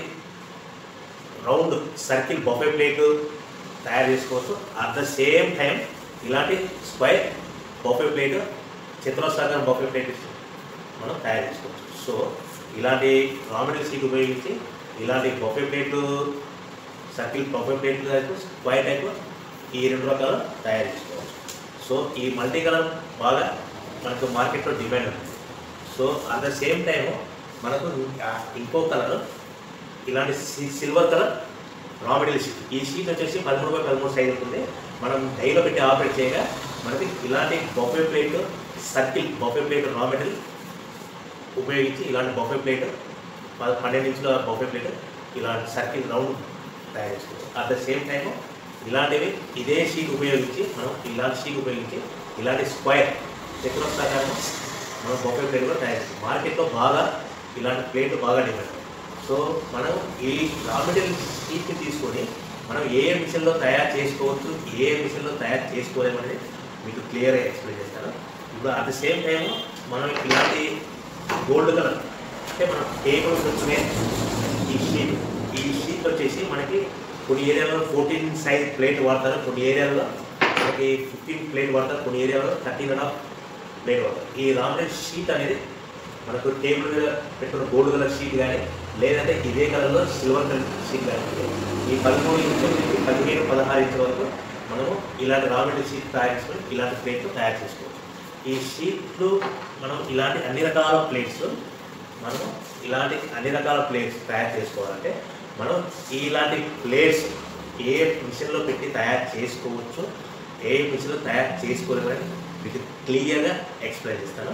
రౌండ్ సర్కిల్ బఫే ప్లేట్ తయారు చేసుకోవచ్చు అట్ ద సేమ్ టైం ఇలాంటి స్క్వైర్ బఫే ప్లేట్ చతురస్రాకారం బఫే ప్లేట్ మనం తయారు చేసుకోవచ్చు సో ఇలాంటి రా మెటీరియల్ షీట్ ఉపయోగించి ఇలాంటి buffet plate circle buffet plate type square type ఈ రెండు రకాలు తయారు చేసుకోవచ్చు సో ఈ మల్టీ కలర్ బాగా మనకు మార్కెట్లో డిమాండ్ ఉంది so at the same time మనకు ఆ ఇంకో కలర్ ఇలాంటి సి- silver colour raw material sheet ఈ షీట్ వచ్చేసి పదమూడు బై పదమూడు సైజ్ ఉంటుంది మనం డైలో పెట్టి ఆపరేట్ చేయగా మనకి ఇలాంటి buffet plate circle buffet plate raw material ఉపయోగించి ఇలాంటి బొఫే ప్లేట్ ప- పన్నెండు ఇంచుల బొఫే ప్లేట్ ఇలాంటి సర్కిల్ రౌండ్ తయారు చేసుకోవచ్చు అట్ ద సేమ్ టైము ఇలాంటివి ఇదే షీట్ ఉపయోగించి మనం ఇలాంటి షీట్ ఉపయోగించి ఇలాంటి స్క్వైర్ చతురస్రాకారం మనం బొఫే ప్లేట్ కూడా తయారు చేస్తాం మార్కెట్లో బాగా ఇలాంటి ప్లేట్ బాగా డిమాండ్ సో మనం ఈ రా మెటీరియల్ షీట్ని తీసుకొని మనం ఏ ఏ మిషన్లో తయారు చేసుకోవచ్చు ఏ ఏ మిషన్లో తయారు చేసుకోలేమనేది మీకు క్లియర్గా ఎక్స్ప్లెయిన్ చేస్తాను ఇప్పుడు అట్ ద సేమ్ టైం మనం ఇలాంటి గోల్డ్ కలర్ అంటే మనం టేబుల్ వచ్చే ఈ షీట్ ఈ షీట్ వచ్చేసి మనకి కొన్ని ఏరియాలో ఫోర్టీన్ సైజ్ ప్లేట్ వాడతారు కొన్ని ఏరియాలో మనకి ఫిఫ్టీన్ ప్లేట్ వాడతారు కొన్ని ఏరియాలో థర్టీన్ అండ్ హాఫ్ ప్లేట్ వాడతారు ఈ రామ్లెట్ షీట్ అనేది మనకు టేబుల్ మీద పెట్టుకున్న గోల్డ్ కలర్ షీట్ కానీ లేదంటే ఇదే కలర్లో సిల్వర్ కలర్ షీట్ కానీ ఈ పదమూడు ఇంచుల నుంచి పదిహేను పదహారు ఇంచుల వరకు మనము ఇలాంటి రా మెటీరియల్ షీట్ తయారు చేసుకొని ఇలాంటి ప్లేట్లు తయారు చేసుకోవచ్చు ఈ షీట్లు మనం ఇలాంటి అన్ని రకాల ప్లేట్స్ మనము ఇలాంటి అన్ని రకాల ప్లేట్స్ తయారు చేసుకోవాలంటే మనం ఇలాంటి ప్లేట్స్ ఏ మిషన్లో పెట్టి తయారు చేసుకోవచ్చు ఏ మిషన్లో తయారు చేసుకోలేమని మీకు క్లియర్గా ఎక్స్ప్లెయిన్ చేస్తాను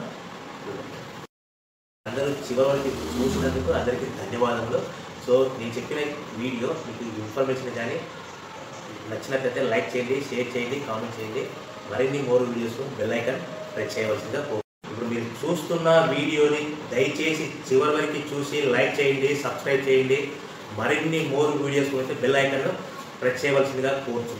అందరూ చివరి వరకు చూసినందుకు అందరికీ ధన్యవాదములు సో నేను చెప్పిన వీడియో మీకు ఇన్ఫర్మేషన్ కానీ నచ్చినట్లయితే లైక్ చేయండి షేర్ చేయండి కామెంట్ చేయండి మరిన్ని more videos bell icon press చేయవలసిందిగా కోరు ఇప్పుడు మీరు చూస్తున్న వీడియోని దయచేసి చివరి వరకు చూసి లైక్ చేయండి సబ్స్క్రైబ్ చేయండి మరిన్ని మోర్ వీడియోస్ అయితే బెల్ ఐకాన్ ప్రెస్ చేయవలసిందిగా కోరుతున్నాను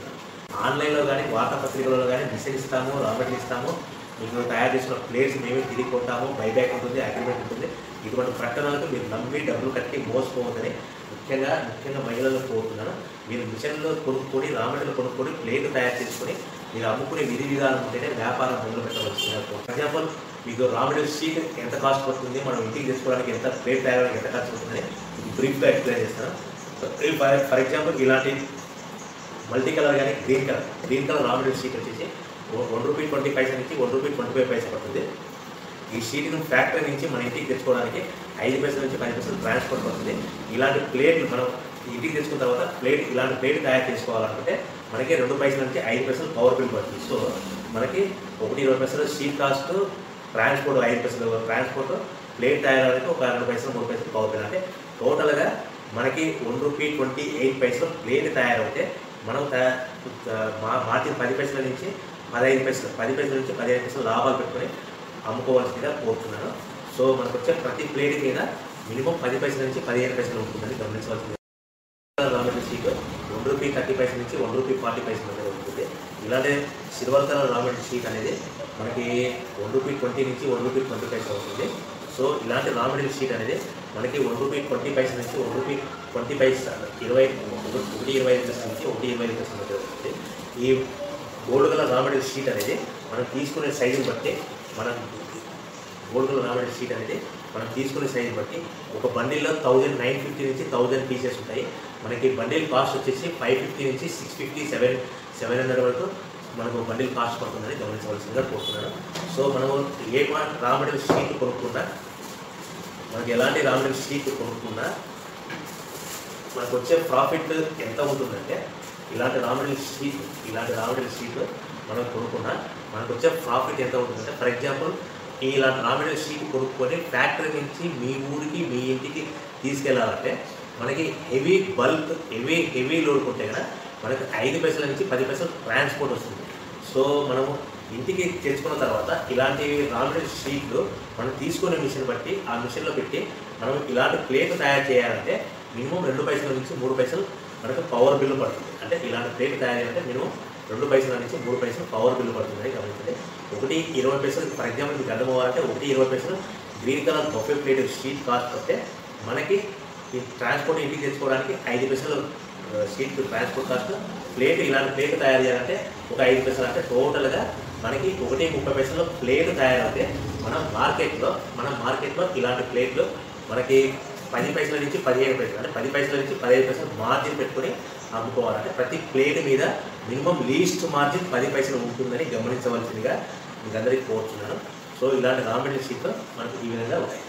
ఆన్లైన్లో కానీ వార్తాపత్రికలలో కానీ మిషన్ ఇస్తాము రా మెటీరియల్ ఇస్తాము మీకు తయారు చేసిన ప్లేట్స్ మేమే తిరిగి కొంటాము బైబ్యాక్ ఉంటుంది అగ్రిమెంట్ ఉంటుంది ఇటువంటి ప్రకటనలకు మీరు నమ్మి డబ్బులు కట్టి మోసపోవద్దని ముఖ్యంగా ముఖ్యంగా మహిళలకు కోరుతున్నాను మీరు మిషన్లో కొనుక్కొని రా మెటీరియల్ కొనుక్కొని ప్లేట్ తయారు చేసుకొని మీరు అమ్ముకునే విధి విధానం ఉంటేనే వ్యాపారం మొదలు పెట్టవలసింది ఫర్ ఎగ్జాంపుల్ మీకు రా మెటీరియల్ షీట్ ఎంత కాస్ట్ పడుతుంది మనం ఇంటికి తెచ్చుకోవడానికి ఎంత ప్లేట్ తయారడానికి ఎంత ఖర్చు పడుతుందని మీకు బ్రీఫ్గా ఎక్స్ప్లెయిన్ చేస్తాను ఫర్ ఫర్ ఎగ్జాంపుల్ ఇలాంటి మల్టీ కలర్ కానీ green colour green colour raw material sheet వచ్చేసి వన్ రూపీ ట్వంటీ పైసా నుంచి one rupee twenty five paisa పడుతుంది ఈ షీట్ను ఫ్యాక్టరీ నుంచి మన ఇంటికి తెచ్చుకోవడానికి ఐదు పైసల నుంచి పది పైసలు ట్రాన్స్పోర్ట్ పడుతుంది ఇలాంటి ప్లేట్లు మనం ఇంటికి తెచ్చుకున్న తర్వాత ప్లేట్ ఇలాంటి ప్లేట్ తయారు చేసుకోవాలనుకుంటే మనకి రెండు పైసల నుంచి ఐదు పైసలు పవర్ బిల్ పడుతుంది సో మనకి ఒకటి ఇరవై పైసలు షీట్ కాస్ట్ ట్రాన్స్పోర్ట్ ఐదు పైసలు ట్రాన్స్పోర్ట్ ప్లేట్ తయారడానికి ఒక రెండు పైసలు మూడు పైసలు పవర్ బిల్ అంటే టోటల్గా మనకి వన్ రూపీ ట్వంటీ ఎయిట్ పైసలు ప్లేట్ తయారవుతే మనం తయా- మా మార్జిన్ పది పైసల నుంచి పదహైదు పైసలు పది పైసల నుంచి పదిహేను పైసలు లాభాలు పెట్టుకొని అమ్ముకోవాల్సిందిగా కోరుతున్నాను సో మనకు వచ్చే ప్రతి ప్లేట్ మీద మినిమం పది పైసల నుంచి పదిహేను పైసలు ఉంటుందని గమనించవలసింది raw material sheet one rupee thirty పైసల నుంచి వన్ రూపీ ఫార్టీ పైసల మధ్య ఉంటుంది ఇలాంటి సిల్వర్ కలర్ రామెటీరియల్ షీట్ అనేది మనకి వన్ రూపీ ట్వంటీ నుంచి వన్ రూపీ ట్వంటీ పైసలు అవుతుంది సో ఇలాంటి రామెటీరియల్ షీట్ అనేది మనకి వన్ రూపీ ట్వంటీ పైసల నుంచి వన్ రూపీ ట్వంటీ పైసా ఇరవై ఒకటి ఇరవై ఐదు పైసల నుంచి ఒకటి ఇరవై ఐదు పైసల మధ్య ఉంటుంది ఈ గోల్డ్ కలర్ రామెటీరియల్ షీట్ అనేది మనం తీసుకునే సైజుని బట్టి మనం గోల్డ్ కలర్ రామెటీరియల్ షీట్ అనేది మనం తీసుకునే సైజుని బట్టి ఒక బండిల్లో థౌజండ్ నైన్ ఫిఫ్టీ నుంచి థౌజండ్ పీసెస్ ఉంటాయి మనకి బండిల్ కాస్ట్ వచ్చేసి ఫైవ్ ఫిఫ్టీ నుంచి six fifty seven seven hundred వరకు మనకు బండిల్ కాస్ట్ పడుతుందని గమనించవలసిందిగా కోరుతున్నాను సో మనము ఏ రా మెటీరియల్ షీట్ కొనుక్కున్నా మనకి ఎలాంటి రా మెటీరియల్ షీట్ కొనుక్కున్నా మనకు వచ్చే ప్రాఫిట్ ఎంత ఉంటుందంటే ఇలాంటి రా మెటీరియల్ షీట్ ఇలాంటి రా మెటీరియల్ షీట్ మనం కొనుక్కున్నా మనకు వచ్చే ప్రాఫిట్ ఎంత ఉంటుందంటే ఫర్ ఎగ్జాంపుల్ ఇలాంటి రా మెటీరియల్ షీట్ కొనుక్కొని ఫ్యాక్టరీ నుంచి మీ ఊరికి మీ ఇంటికి తీసుకెళ్ళాలంటే మనకి heavy bulk heavy heavy load కొంటే కదా మనకి ఐదు పైసల నుంచి పది పైసలు ట్రాన్స్పోర్ట్ వస్తుంది సో మనము ఇంటికి తెచ్చుకున్న తర్వాత ఇలాంటి రా మెటీరియల్ షీట్లు మనం తీసుకునే మిషన్ బట్టి ఆ మిషన్లో పెట్టి మనం ఇలాంటి ప్లేట్ తయారు చేయాలంటే మినిమం రెండు పైసల నుంచి మూడు పైసలు మనకు పవర్ బిల్లు పడుతుంది అంటే ఇలాంటి ప్లేట్ తయారు చేయాలంటే మినిమం రెండు పైసల నుంచి మూడు పైసలు పవర్ బిల్లు పడుతుందని గమనించండి ఒకటి ఇరవై పైసలు ఫర్ ఎగ్జాంపుల్ మీకు అర్థం అవ్వాలంటే ఒకటి ఇరవై పైసలు green colour buffet plate sheet cost వస్తే మనకి ఈ ట్రాన్స్పోర్ట్ ఇంటికి తెచ్చుకోవడానికి ఐదు పైసలు ఆ, షీట్ ట్రాన్స్పోర్ట్ కాస్ట్ ప్లేట్ ఇలాంటి ప్లేట్ తయారు చేయాలంటే ఒక ఐదు పైసలు అంటే టోటల్గా మనకి ఒకటి ముప్పై పైసలు ప్లేట్ తయారైతే మనం మార్కెట్లో మనం మార్కెట్లో ఇలాంటి ప్లేట్లు మనకి పది పైసల నుంచి పదిహేను పైసలు అంటే పది పైసల నుంచి పదిహేను పైసలు మార్జిన్ పెట్టుకొని అమ్ముకోవాలంటే ప్రతి ప్లేట్ మీద మినిమం లీస్ట్ మార్జిన్ పది పైసలు ఉంటుందని గమనించవలసిందిగా మీకు అందరికీ కోరుతున్నాను సో ఇలాంటి రా మెటీరియల్ షీట్ మనకు ఈ విధంగా ఉంటాయి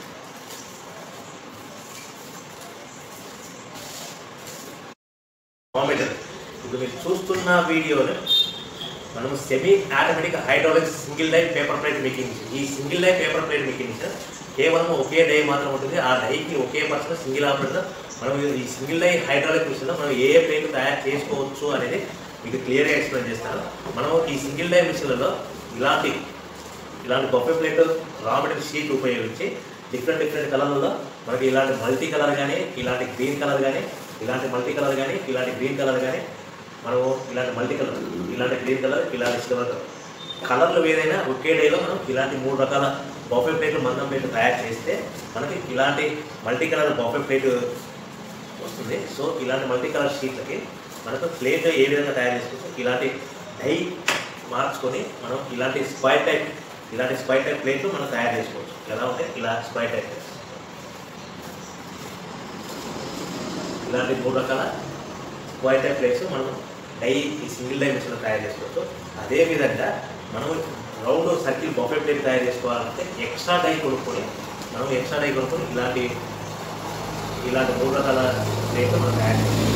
మామీటర్ ఇప్పుడు మీరు చూస్తున్న వీడియోని మనం semi automatic hydraulic single die paper plate making machine ఈ single die paper plate making machine కేవలం ఒకే డై మాత్రం ఉంటుంది ఆ డైకి ఒకే పర్సన్ సింగిల్ ఆపరేటర్ మనం ఈ సింగిల్ డై హైడ్రాలిక్ మిషన్లో మనం ఏ ప్లేట్ తయారు చేసుకోవచ్చు అనేది మీకు క్లియర్గా ఎక్స్ప్లెయిన్ చేస్తాను మనం ఈ సింగిల్ డై మిషన్లలో ఇలాంటి ఇలాంటి buffet plate raw material sheet ఉపయోగించి డిఫరెంట్ డిఫరెంట్ కలర్లలో మనకి ఇలాంటి మల్టీ కలర్ కానీ ఇలాంటి గ్రీన్ కలర్ కానీ ఇలాంటి మల్టీ కలర్ కానీ ఇలాంటి గ్రీన్ కలర్ కానీ మనము ఇలాంటి మల్టీ కలర్ ఇలాంటి గ్రీన్ కలర్ ఇలాంటి సిల్వర్ కలర్ కలర్లు ఏదైనా ఒకే డేలో మనం ఇలాంటి మూడు రకాల బొఫే ప్లేట్లు మందం ప్లేట్లు తయారు చేస్తే మనకి ఇలాంటి మల్టీ కలర్ బొఫే ప్లేట్ వస్తుంది సో ఇలాంటి మల్టీ కలర్ షీట్లకి మనకు ప్లేట్ ఏ విధంగా తయారు చేసుకోవచ్చు ఇలాంటి డై మార్చుకొని మనం ఇలాంటి స్క్వైర్ టైప్ ఇలాంటి స్క్వైర్ టైప్ ప్లేట్లు మనం తయారు చేసుకోవచ్చు ఎలా ఉంటే ఇలా స్క్వైర్ టైప్ ఇలాంటి మూడు రకాల స్క్వైర్ టైప్ ప్లేట్స్ మనం డై ఈ సింగిల్ డై మిషన్లో తయారు చేసుకోవచ్చు అదేవిధంగా మనం రౌండ్ సర్కిల్ బొఫే ప్లేట్ తయారు చేసుకోవాలంటే ఎక్స్ట్రా డై కొనుక్కొని మనం ఎక్స్ట్రా డై కొనుక్కొని ఇలాంటి ఇలాంటి మూడు రకాల ప్లేట్లు మనం తయారు చేసుకోవచ్చు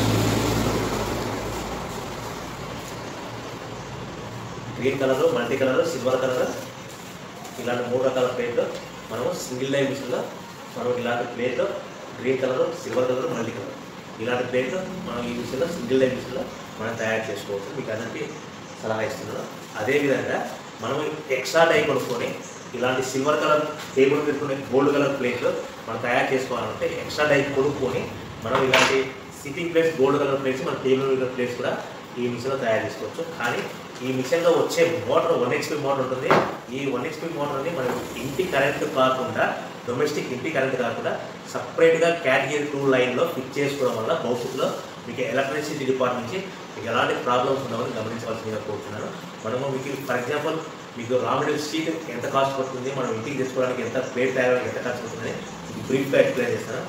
green colour multi colour silver colour ఇలాంటి మూడు రకాల ప్లేట్లు మనము సింగిల్ డై మిషన్లో మనం ఇలాంటి plate green colour silver colour multi colour ఇలాంటి ప్లేట్లు మనం ఈ మిషన్లో సింగిల్ డై మిషన్లో మనం తయారు చేసుకోవచ్చు మీకు అందరికీ సలహా ఇస్తున్నాను అదేవిధంగా మనం ఎక్స్ట్రా డై కొనుక్కొని ఇలాంటి సిల్వర్ కలర్ టేబుల్ పెట్టుకునే గోల్డ్ కలర్ ప్లేట్లు మనం తయారు చేసుకోవాలంటే ఎక్స్ట్రా డై కొనుక్కొని మనం ఇలాంటి sitting place gold colour plates మన టేబుల్ మీద ప్లేట్స్ కూడా ఈ మిషన్లో తయారు చేసుకోవచ్చు కానీ ఈ మిషన్లో వచ్చే మోటార్ వన్ హెచ్పి మోటార్ ఉంటుంది ఈ వన్ హెచ్పి మోటార్ని మనం ఇంటి కరెంట్ కాకుండా డొమెస్టిక్ ఇంటి కరెంట్ కాకుండా సపరేట్గా కేటగిరీ టూ లైన్లో ఫిట్ చేసుకోవడం వల్ల భవిష్యత్తులో మీకు ఎలక్ట్రిసిటీ డిపార్ట్మెంట్ నుంచి మీకు ఎలాంటి ప్రాబ్లమ్స్ ఉండవని గమనించవలసిందిగా కోరుతున్నాను మనము మీకు ఫర్ ఎగ్జాంపుల్ మీకు రా మెటీరియల్ షీట్ ఎంత కాస్ట్ పడుతుంది మనం ఇంటికి తెచ్చుకోవడానికి ఎంత ప్లేట్ తయారడానికి ఎంత ఖర్చు పడుతుంది మీకు బ్రీఫ్గా ఎక్స్ప్లెయిన్ చేస్తాను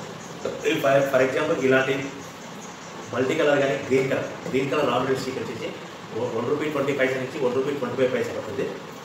ఫర్ ఫర్ ఎగ్జాంపుల్ ఇలాంటి మల్టీ కలర్ కానీ green colour green colour raw material sheet వచ్చేసి వన్ రూపీ ట్వంటీ పైసా నుంచి one rupee twenty five paisa పడుతుంది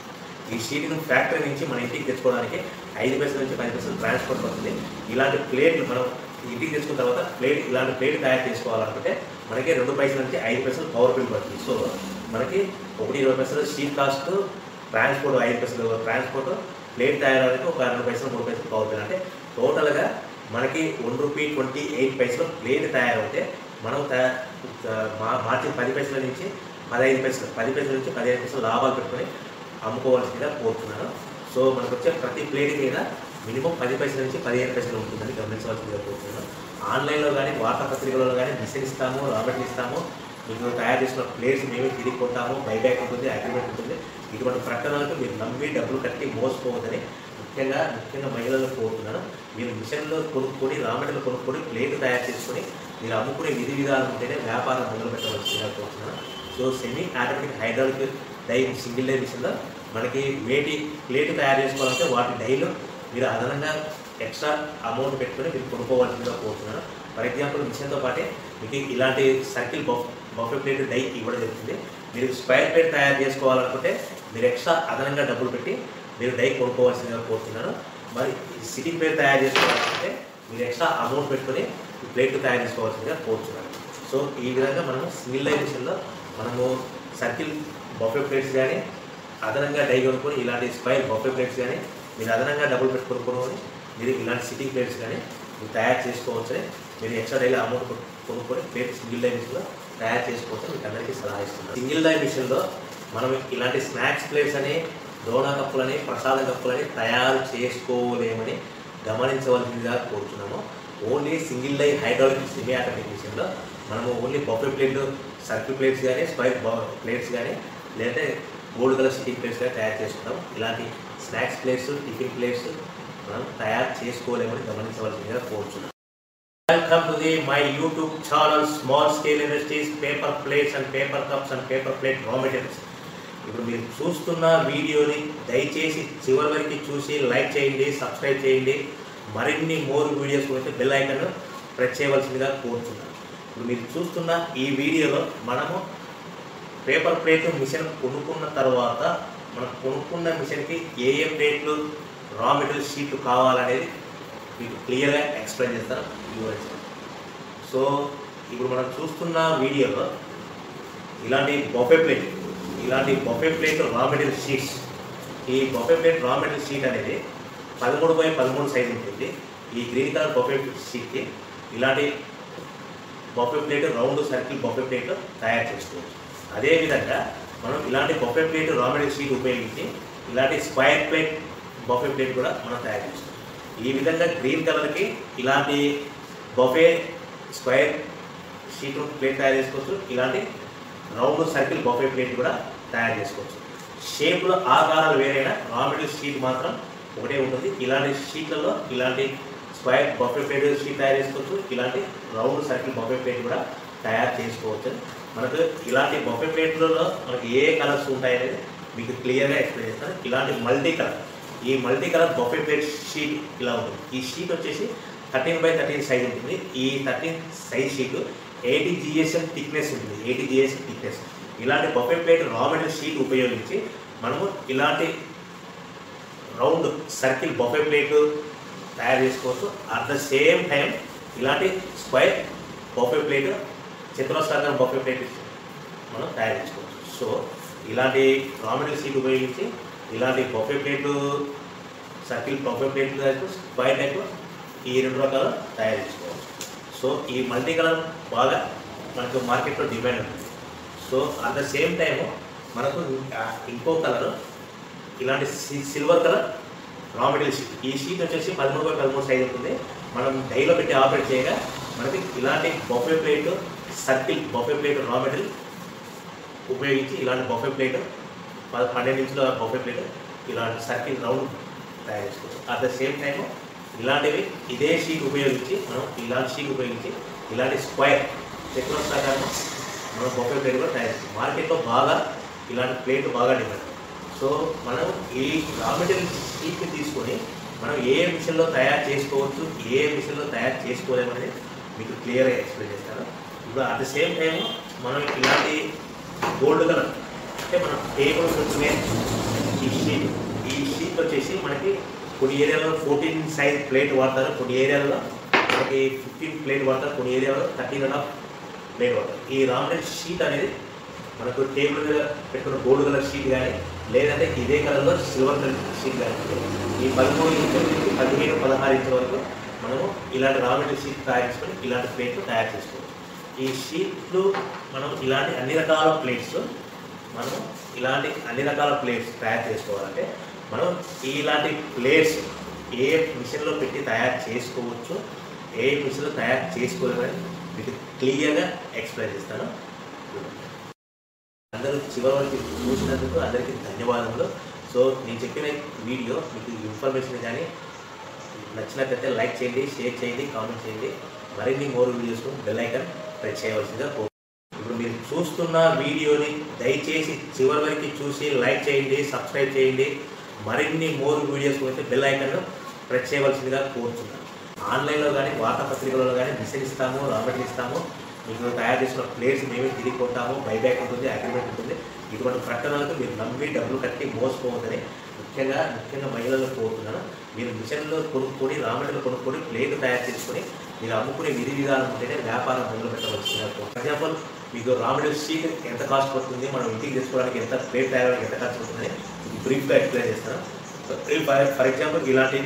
ఈ షీట్ను ఫ్యాక్టరీ నుంచి మన ఇంటికి తెచ్చుకోవడానికి ఐదు పైసల నుంచి పది పైసలు ట్రాన్స్పోర్ట్ పడుతుంది ఇలాంటి ప్లేట్లు మనం ఇంటికి తెచ్చుకున్న తర్వాత ప్లేట్ ఇలాంటి ప్లేట్ తయారు చేసుకోవాలనుకుంటే మనకి రెండు పైసల నుంచి ఐదు పైసలు పవర్ బిల్ పడుతుంది సో మనకి ఒకటి ఇరవై పైసలు షీట్ కాస్ట్ ట్రాన్స్పోర్ట్ ఐదు పైసలు ట్రాన్స్పోర్ట్ ప్లేట్ తయారవడానికి ఒక రెండు పైసలు మూడు పైసలు పవర్ బిల్ అంటే టోటల్గా మనకి వన్ రూపీ ట్వంటీ ఎయిట్ పైసలు ప్లేట్ తయారవుతే మనం తయా- మా మార్చిన పది పైసల నుంచి పదహైదు పైసలు పది పైసల నుంచి పదిహేను పైసలు లాభాలు పెట్టుకొని అమ్ముకోవాల్సిందిగా కోరుతున్నాను సో మనకు వచ్చే ప్రతి ప్లేట్ మీద మినిమం పది పైసల నుంచి పదిహేను పైసలు ఉంటుందని గమనించవలసిందిగా కోరుతున్నాను ఆన్లైన్లో కానీ వార్తాపత్రికలలో కానీ మిషన్ ఇస్తాము రాబర్ట్ ఇస్తాము మీకు తయారు చేసిన ప్లేట్స్ మేమే తిరిగి కొంటాము బైబ్యాక్ ఉంటుంది అగ్రిమెంట్ ఉంటుంది ఇటువంటి ప్రకటనలకు మీరు నమ్మి డబ్బులు కట్టి మోసపోవద్దని ముఖ్యంగా ముఖ్యంగా మహిళలకు కోరుతున్నాను మీరు మిషన్లో కొనుక్కొని రా మెటీరియల్ కొనుక్కొని ప్లేట్ తయారు చేసుకొని మీరు అమ్ముకునే విధి విధానం ఉంటేనే వ్యాపారం మొదలు పెట్టవలసిందిగా కోరుతున్నాను so semi automatic hydraulic die single die మిషన్లో మనకి వేటి ప్లేట్ తయారు చేసుకోవాలంటే వాటి డైలో మీరు అదనంగా ఎక్స్ట్రా అమౌంట్ పెట్టుకొని మీరు కొనుక్కోవాల్సిందిగా కోరుతున్నాను ఫర్ ఎగ్జాంపుల్ మిషన్తో పాటే మీకు ఇలాంటి circle buff buffet plate die ఇవ్వడం జరుగుతుంది మీరు స్క్వేర్ ప్లేట్ తయారు చేసుకోవాలనుకుంటే మీరు ఎక్స్ట్రా అదనంగా డబ్బులు పెట్టి మీరు డై కొనుక్కోవాల్సిందిగా కోరుతున్నాను మరి సిట్టింగ్ ప్లేట్ తయారు చేసుకోవాలంటే మీరు ఎక్స్ట్రా అమౌంట్ పెట్టుకొని ఈ ప్లేట్ తయారు చేసుకోవాల్సిందిగా కోరుతున్నాను సో ఈ విధంగా మనము సింగిల్ డై మిషన్లో మనము సర్కిల్ బఫే ప్లేట్స్ కానీ అదనంగా డై కొనుక్కొని ఇలాంటి స్క్వైర్ బఫే ప్లేట్స్ కానీ మీరు అదనంగా డబ్బులు పెట్టి కొనుక్కొని మీరు ఇలాంటి సిట్టింగ్ ప్లేట్స్ కానీ మీరు తయారు చేసుకోవచ్చని మీరు ఎక్స్ట్రా డైలో అమౌంట్ కొను- కొనుక్కొని ప్లేట్ సింగిల్ డై మిషన్లో తయారు చేసుకోవచ్చు మీకు అందరికీ సలహా ఇస్తున్నాను సింగిల్ డై మిషన్లో మనం ఇలాంటి స్నాక్స్ ప్లేట్స్ అని డోనా కప్పులని ప్రసాద కప్పులని తయారు చేసుకోలేమని గమనించవలసిందిగా కోరుతున్నాము only single die hydraulic semi automatic మిషన్లో మనము ఓన్లీ బఫే ప్లేట్లు సర్కిల్ ప్లేట్స్ కానీ స్పైర్ ప్లేట్స్ కానీ లేదంటే గోల్డ్ కలర్ సిట్టింగ్ ప్లేట్స్ కానీ తయారు చేసుకుంటాం ఇలాంటి స్నాక్స్ ప్లేట్స్ టిఫిన్ ప్లేట్స్ మనం తయారు చేసుకోలేమని గమనించవలసిందిగా కోరుతున్నాం welcome to the my YouTube channel small scale industries paper plates and paper cups and paper plate raw materials ఇప్పుడు మీరు చూస్తున్న వీడియోని దయచేసి చివరి వరకు చూసి లైక్ చేయండి సబ్స్క్రైబ్ చేయండి మరిన్ని మోర్ వీడియోస్ గురించి బెల్ ఐకన్ ప్రెస్ చేయవలసిందిగా కోరుతున్నాను ఇప్పుడు మీరు చూస్తున్న ఈ వీడియోలో మనము పేపర్ ప్లేట్ మిషన్ కొనుక్కున్న తర్వాత మనం కొనుక్కున్న మిషన్కి ఏ ఏ ప్లేట్లు రా మెటీరియల్ షీట్లు కావాలనేది మీకు క్లియర్గా ఎక్స్ప్లెయిన్ చేస్తాను వివరించాను సో ఇప్పుడు మనం చూస్తున్న వీడియోలో ఇలాంటి బొఫే ప్లేట్ ఇలాంటి buffet plate raw material sheets ఈ buffet plate raw material sheet అనేది పదమూడు బై పదమూడు సైజ్ ఉంటుంది ఈ గ్రీన్ కలర్ బొఫే షీట్కి ఇలాంటి buffet plate round circle buffet plate తయారు చేసుకోవచ్చు అదేవిధంగా మనం ఇలాంటి buffet plate raw material sheet ఉపయోగించి ఇలాంటి స్క్వైర్ ప్లేట్ బొఫే ప్లేట్ కూడా మనం తయారు చేసుకోవచ్చు ఈ విధంగా గ్రీన్ కలర్కి ఇలాంటి బొఫే స్క్వైర్ షీట్ ప్లేట్ తయారు చేసుకోవచ్చు ఇలాంటి రౌండ్ సర్కిల్ బొఫే ప్లేట్ కూడా తయారు చేసుకోవచ్చు షేప్లో ఆకారాలు వేరైనా రా మెటీరియల్ షీట్ మాత్రం ఒకటే ఉంటుంది ఇలాంటి షీట్లలో ఇలాంటి స్క్వైర్ బొఫే ప్లేట్ షీట్ తయారు చేసుకోవచ్చు ఇలాంటి రౌండ్ సర్కిల్ బొఫే ప్లేట్ కూడా తయారు చేసుకోవచ్చు మనకు ఇలాంటి బొఫే ప్లేట్లలో మనకి ఏ కలర్స్ ఉంటాయనేది మీకు క్లియర్గా ఎక్స్ప్లెయిన్ చేస్తాను ఇలాంటి మల్టీ కలర్ ఈ multi colour buffet plate sheet ఇలా ఉంటుంది ఈ షీట్ వచ్చేసి థర్టీన్ బై థర్టీన్ సైజ్ ఉంటుంది ఈ thirteen size sheet eighty GSM thickness ఉంటుంది ఎయిటీ జిఎస్ఎం థిక్నెస్ ఇలాంటి buffet plate raw material sheet ఉపయోగించి మనము ఇలాంటి రౌండ్ సర్కిల్ బొఫే ప్లేట్ తయారు చేసుకోవచ్చు అట్ ద సేమ్ టైం ఇలాంటి స్క్వైర్ బొఫే ప్లేట్ చతురస్రాకారం బొఫే ప్లేట్ మనం తయారు చేసుకోవచ్చు సో ఇలాంటి రా మెటీరియల్ షీట్ ఉపయోగించి ఇలాంటి buffet plate circle buffet plate type square type ఈ రెండు రకాలు తయారు చేసుకోవచ్చు సో ఈ మల్టీ కలర్ బాగా మనకు మార్కెట్లో డిమాండ్ ఉంటుంది so at the same time మనకు ఆ ఇంకో కలర్ ఇలాంటి సి- silver colour raw material sheet ఈ షీట్ వచ్చేసి పదమూడు బై పదమూడు సైజ్ ఉంటుంది మనం డైలో పెట్టి ఆపరేట్ చేయగా మనకి ఇలాంటి buffet plate circle buffet plate raw material ఉపయోగించి ఇలాంటి బఫే ప్లేట్ ప- పన్నెండు ఇంచుల బఫే ప్లేట్ ఇలాంటి సర్కిల్ రౌండ్ తయారు చేసుకోవచ్చు అట్ ద సేమ్ టైం ఇలాంటివి ఇదే షీట్ ఉపయోగించి మనం ఇలాంటి షీట్ ఉపయోగించి ఇలాంటి స్క్వైర్ చక్రం ప్రకారం మనం బొఫే ప్లేట్ కూడా తయారు చేస్తాం మార్కెట్లో బాగా ఇలాంటి ప్లేట్ బాగా డిమాండ్ సో మనం ఈ రా మెటీరియల్ షీట్ తీసుకొని మనం ఏ మిషన్లో తయారు చేసుకోవచ్చు ఏ మిషన్లో తయారు చేసుకోలేమని మీకు క్లియర్గా ఎక్స్ప్లెయిన్ చేస్తాను ఇప్పుడు అట్ ద సేమ్ టైం మనం ఇలాంటి గోల్డ్ కలర్ అంటే మనం టేబుల్స్ ఉంచుకునే ఈ షీట్ ఈ షీట్ వచ్చేసి మనకి కొన్ని ఏరియాలో ఫోర్టీన్ సైజ్ ప్లేట్ వాడతారు కొన్ని ఏరియాలో మనకి ఫిఫ్టీన్ ప్లేట్ వాడతారు కొన్ని ఏరియాలో థర్టీన్ అండ్ హాఫ్ ప్లేట్ వాడతారు ఈ రామరెడ్ షీట్ అనేది మనకు టేబుల్ మీద పెట్టుకున్న గోల్డ్ కలర్ షీట్ కానీ లేదంటే ఇదే కలర్లో సిల్వర్ కలర్ షీట్ కానీ ఈ పదమూడు ఇంచుల నుంచి పదిహేను పదహారు ఇంచుల వరకు మనము ఇలాంటి రామరెడ్ షీట్ తయారు చేసుకొని ఇలాంటి ప్లేట్లు తయారు చేసుకోవచ్చు ఈ షీట్లు మనం ఇలాంటి అన్ని రకాల ప్లేట్స్ మనం ఇలాంటి అన్ని రకాల ప్లేట్స్ తయారు చేసుకోవాలంటే మనం ఇలాంటి ప్లేట్స్ ఏ మిషన్లో పెట్టి తయారు చేసుకోవచ్చు ఏ మిషన్లో తయారు చేసుకోలేమని మీకు క్లియర్గా ఎక్స్ప్లెయిన్ చేస్తాను అందరూ చివరి వరకు చూసినందుకు అందరికీ ధన్యవాదములు సో నేను చెప్పిన వీడియో మీకు ఇన్ఫర్మేషన్ కానీ నచ్చినట్లయితే లైక్ చేయండి షేర్ చేయండి కామెంట్ చేయండి మరిన్ని more videos bell icon press చేయవలసిందిగా కోరు ఇప్పుడు మీరు చూస్తున్న వీడియోని దయచేసి చివరి వరకు చూసి లైక్ చేయండి సబ్స్క్రైబ్ చేయండి మరిన్ని మోర్ వీడియోస్ అయితే బెల్ ఐకన్ ప్రెస్ చేయవలసిందిగా కోరుతున్నాను ఆన్లైన్లో కానీ వార్తాపత్రికలలో కానీ మిషన్ ఇస్తాము రాబర్ట్ ఇస్తాము మీకు తయారు చేసిన ప్లేట్స్ మేమే తిరిగి కొంటాము బైబ్యాక్ ఉంటుంది అగ్రిమెంట్ ఉంటుంది ఇటువంటి ప్రకటనలకు మీరు నమ్మి డబ్బులు కట్టి మోసపోవద్దని ముఖ్యంగా ముఖ్యంగా మహిళలకు కోరుతున్నాను మీరు మిషన్లో కొనుక్కొని రామడిలో కొనుక్కొని ప్లేట్ తయారు చేసుకొని మీరు అమ్ముకునే విధి విధానం ఉంటేనే వ్యాపారం మొదలు పెట్టవలసిందిగా ఫర్ ఎగ్జాంపుల్ మీకు రామడిల్ షీట్ ఎంత కాస్ట్ పడుతుంది మనం ఇంటికి తెచ్చుకోవడానికి ఎంత ప్లేట్ తయారడానికి ఎంత ఖర్చు పడుతుందని మీకు బ్రీఫ్గా ఎక్స్ప్లెయిన్ చేస్తాను ఫర్ ఫర్ ఎగ్జాంపుల్ ఇలాంటి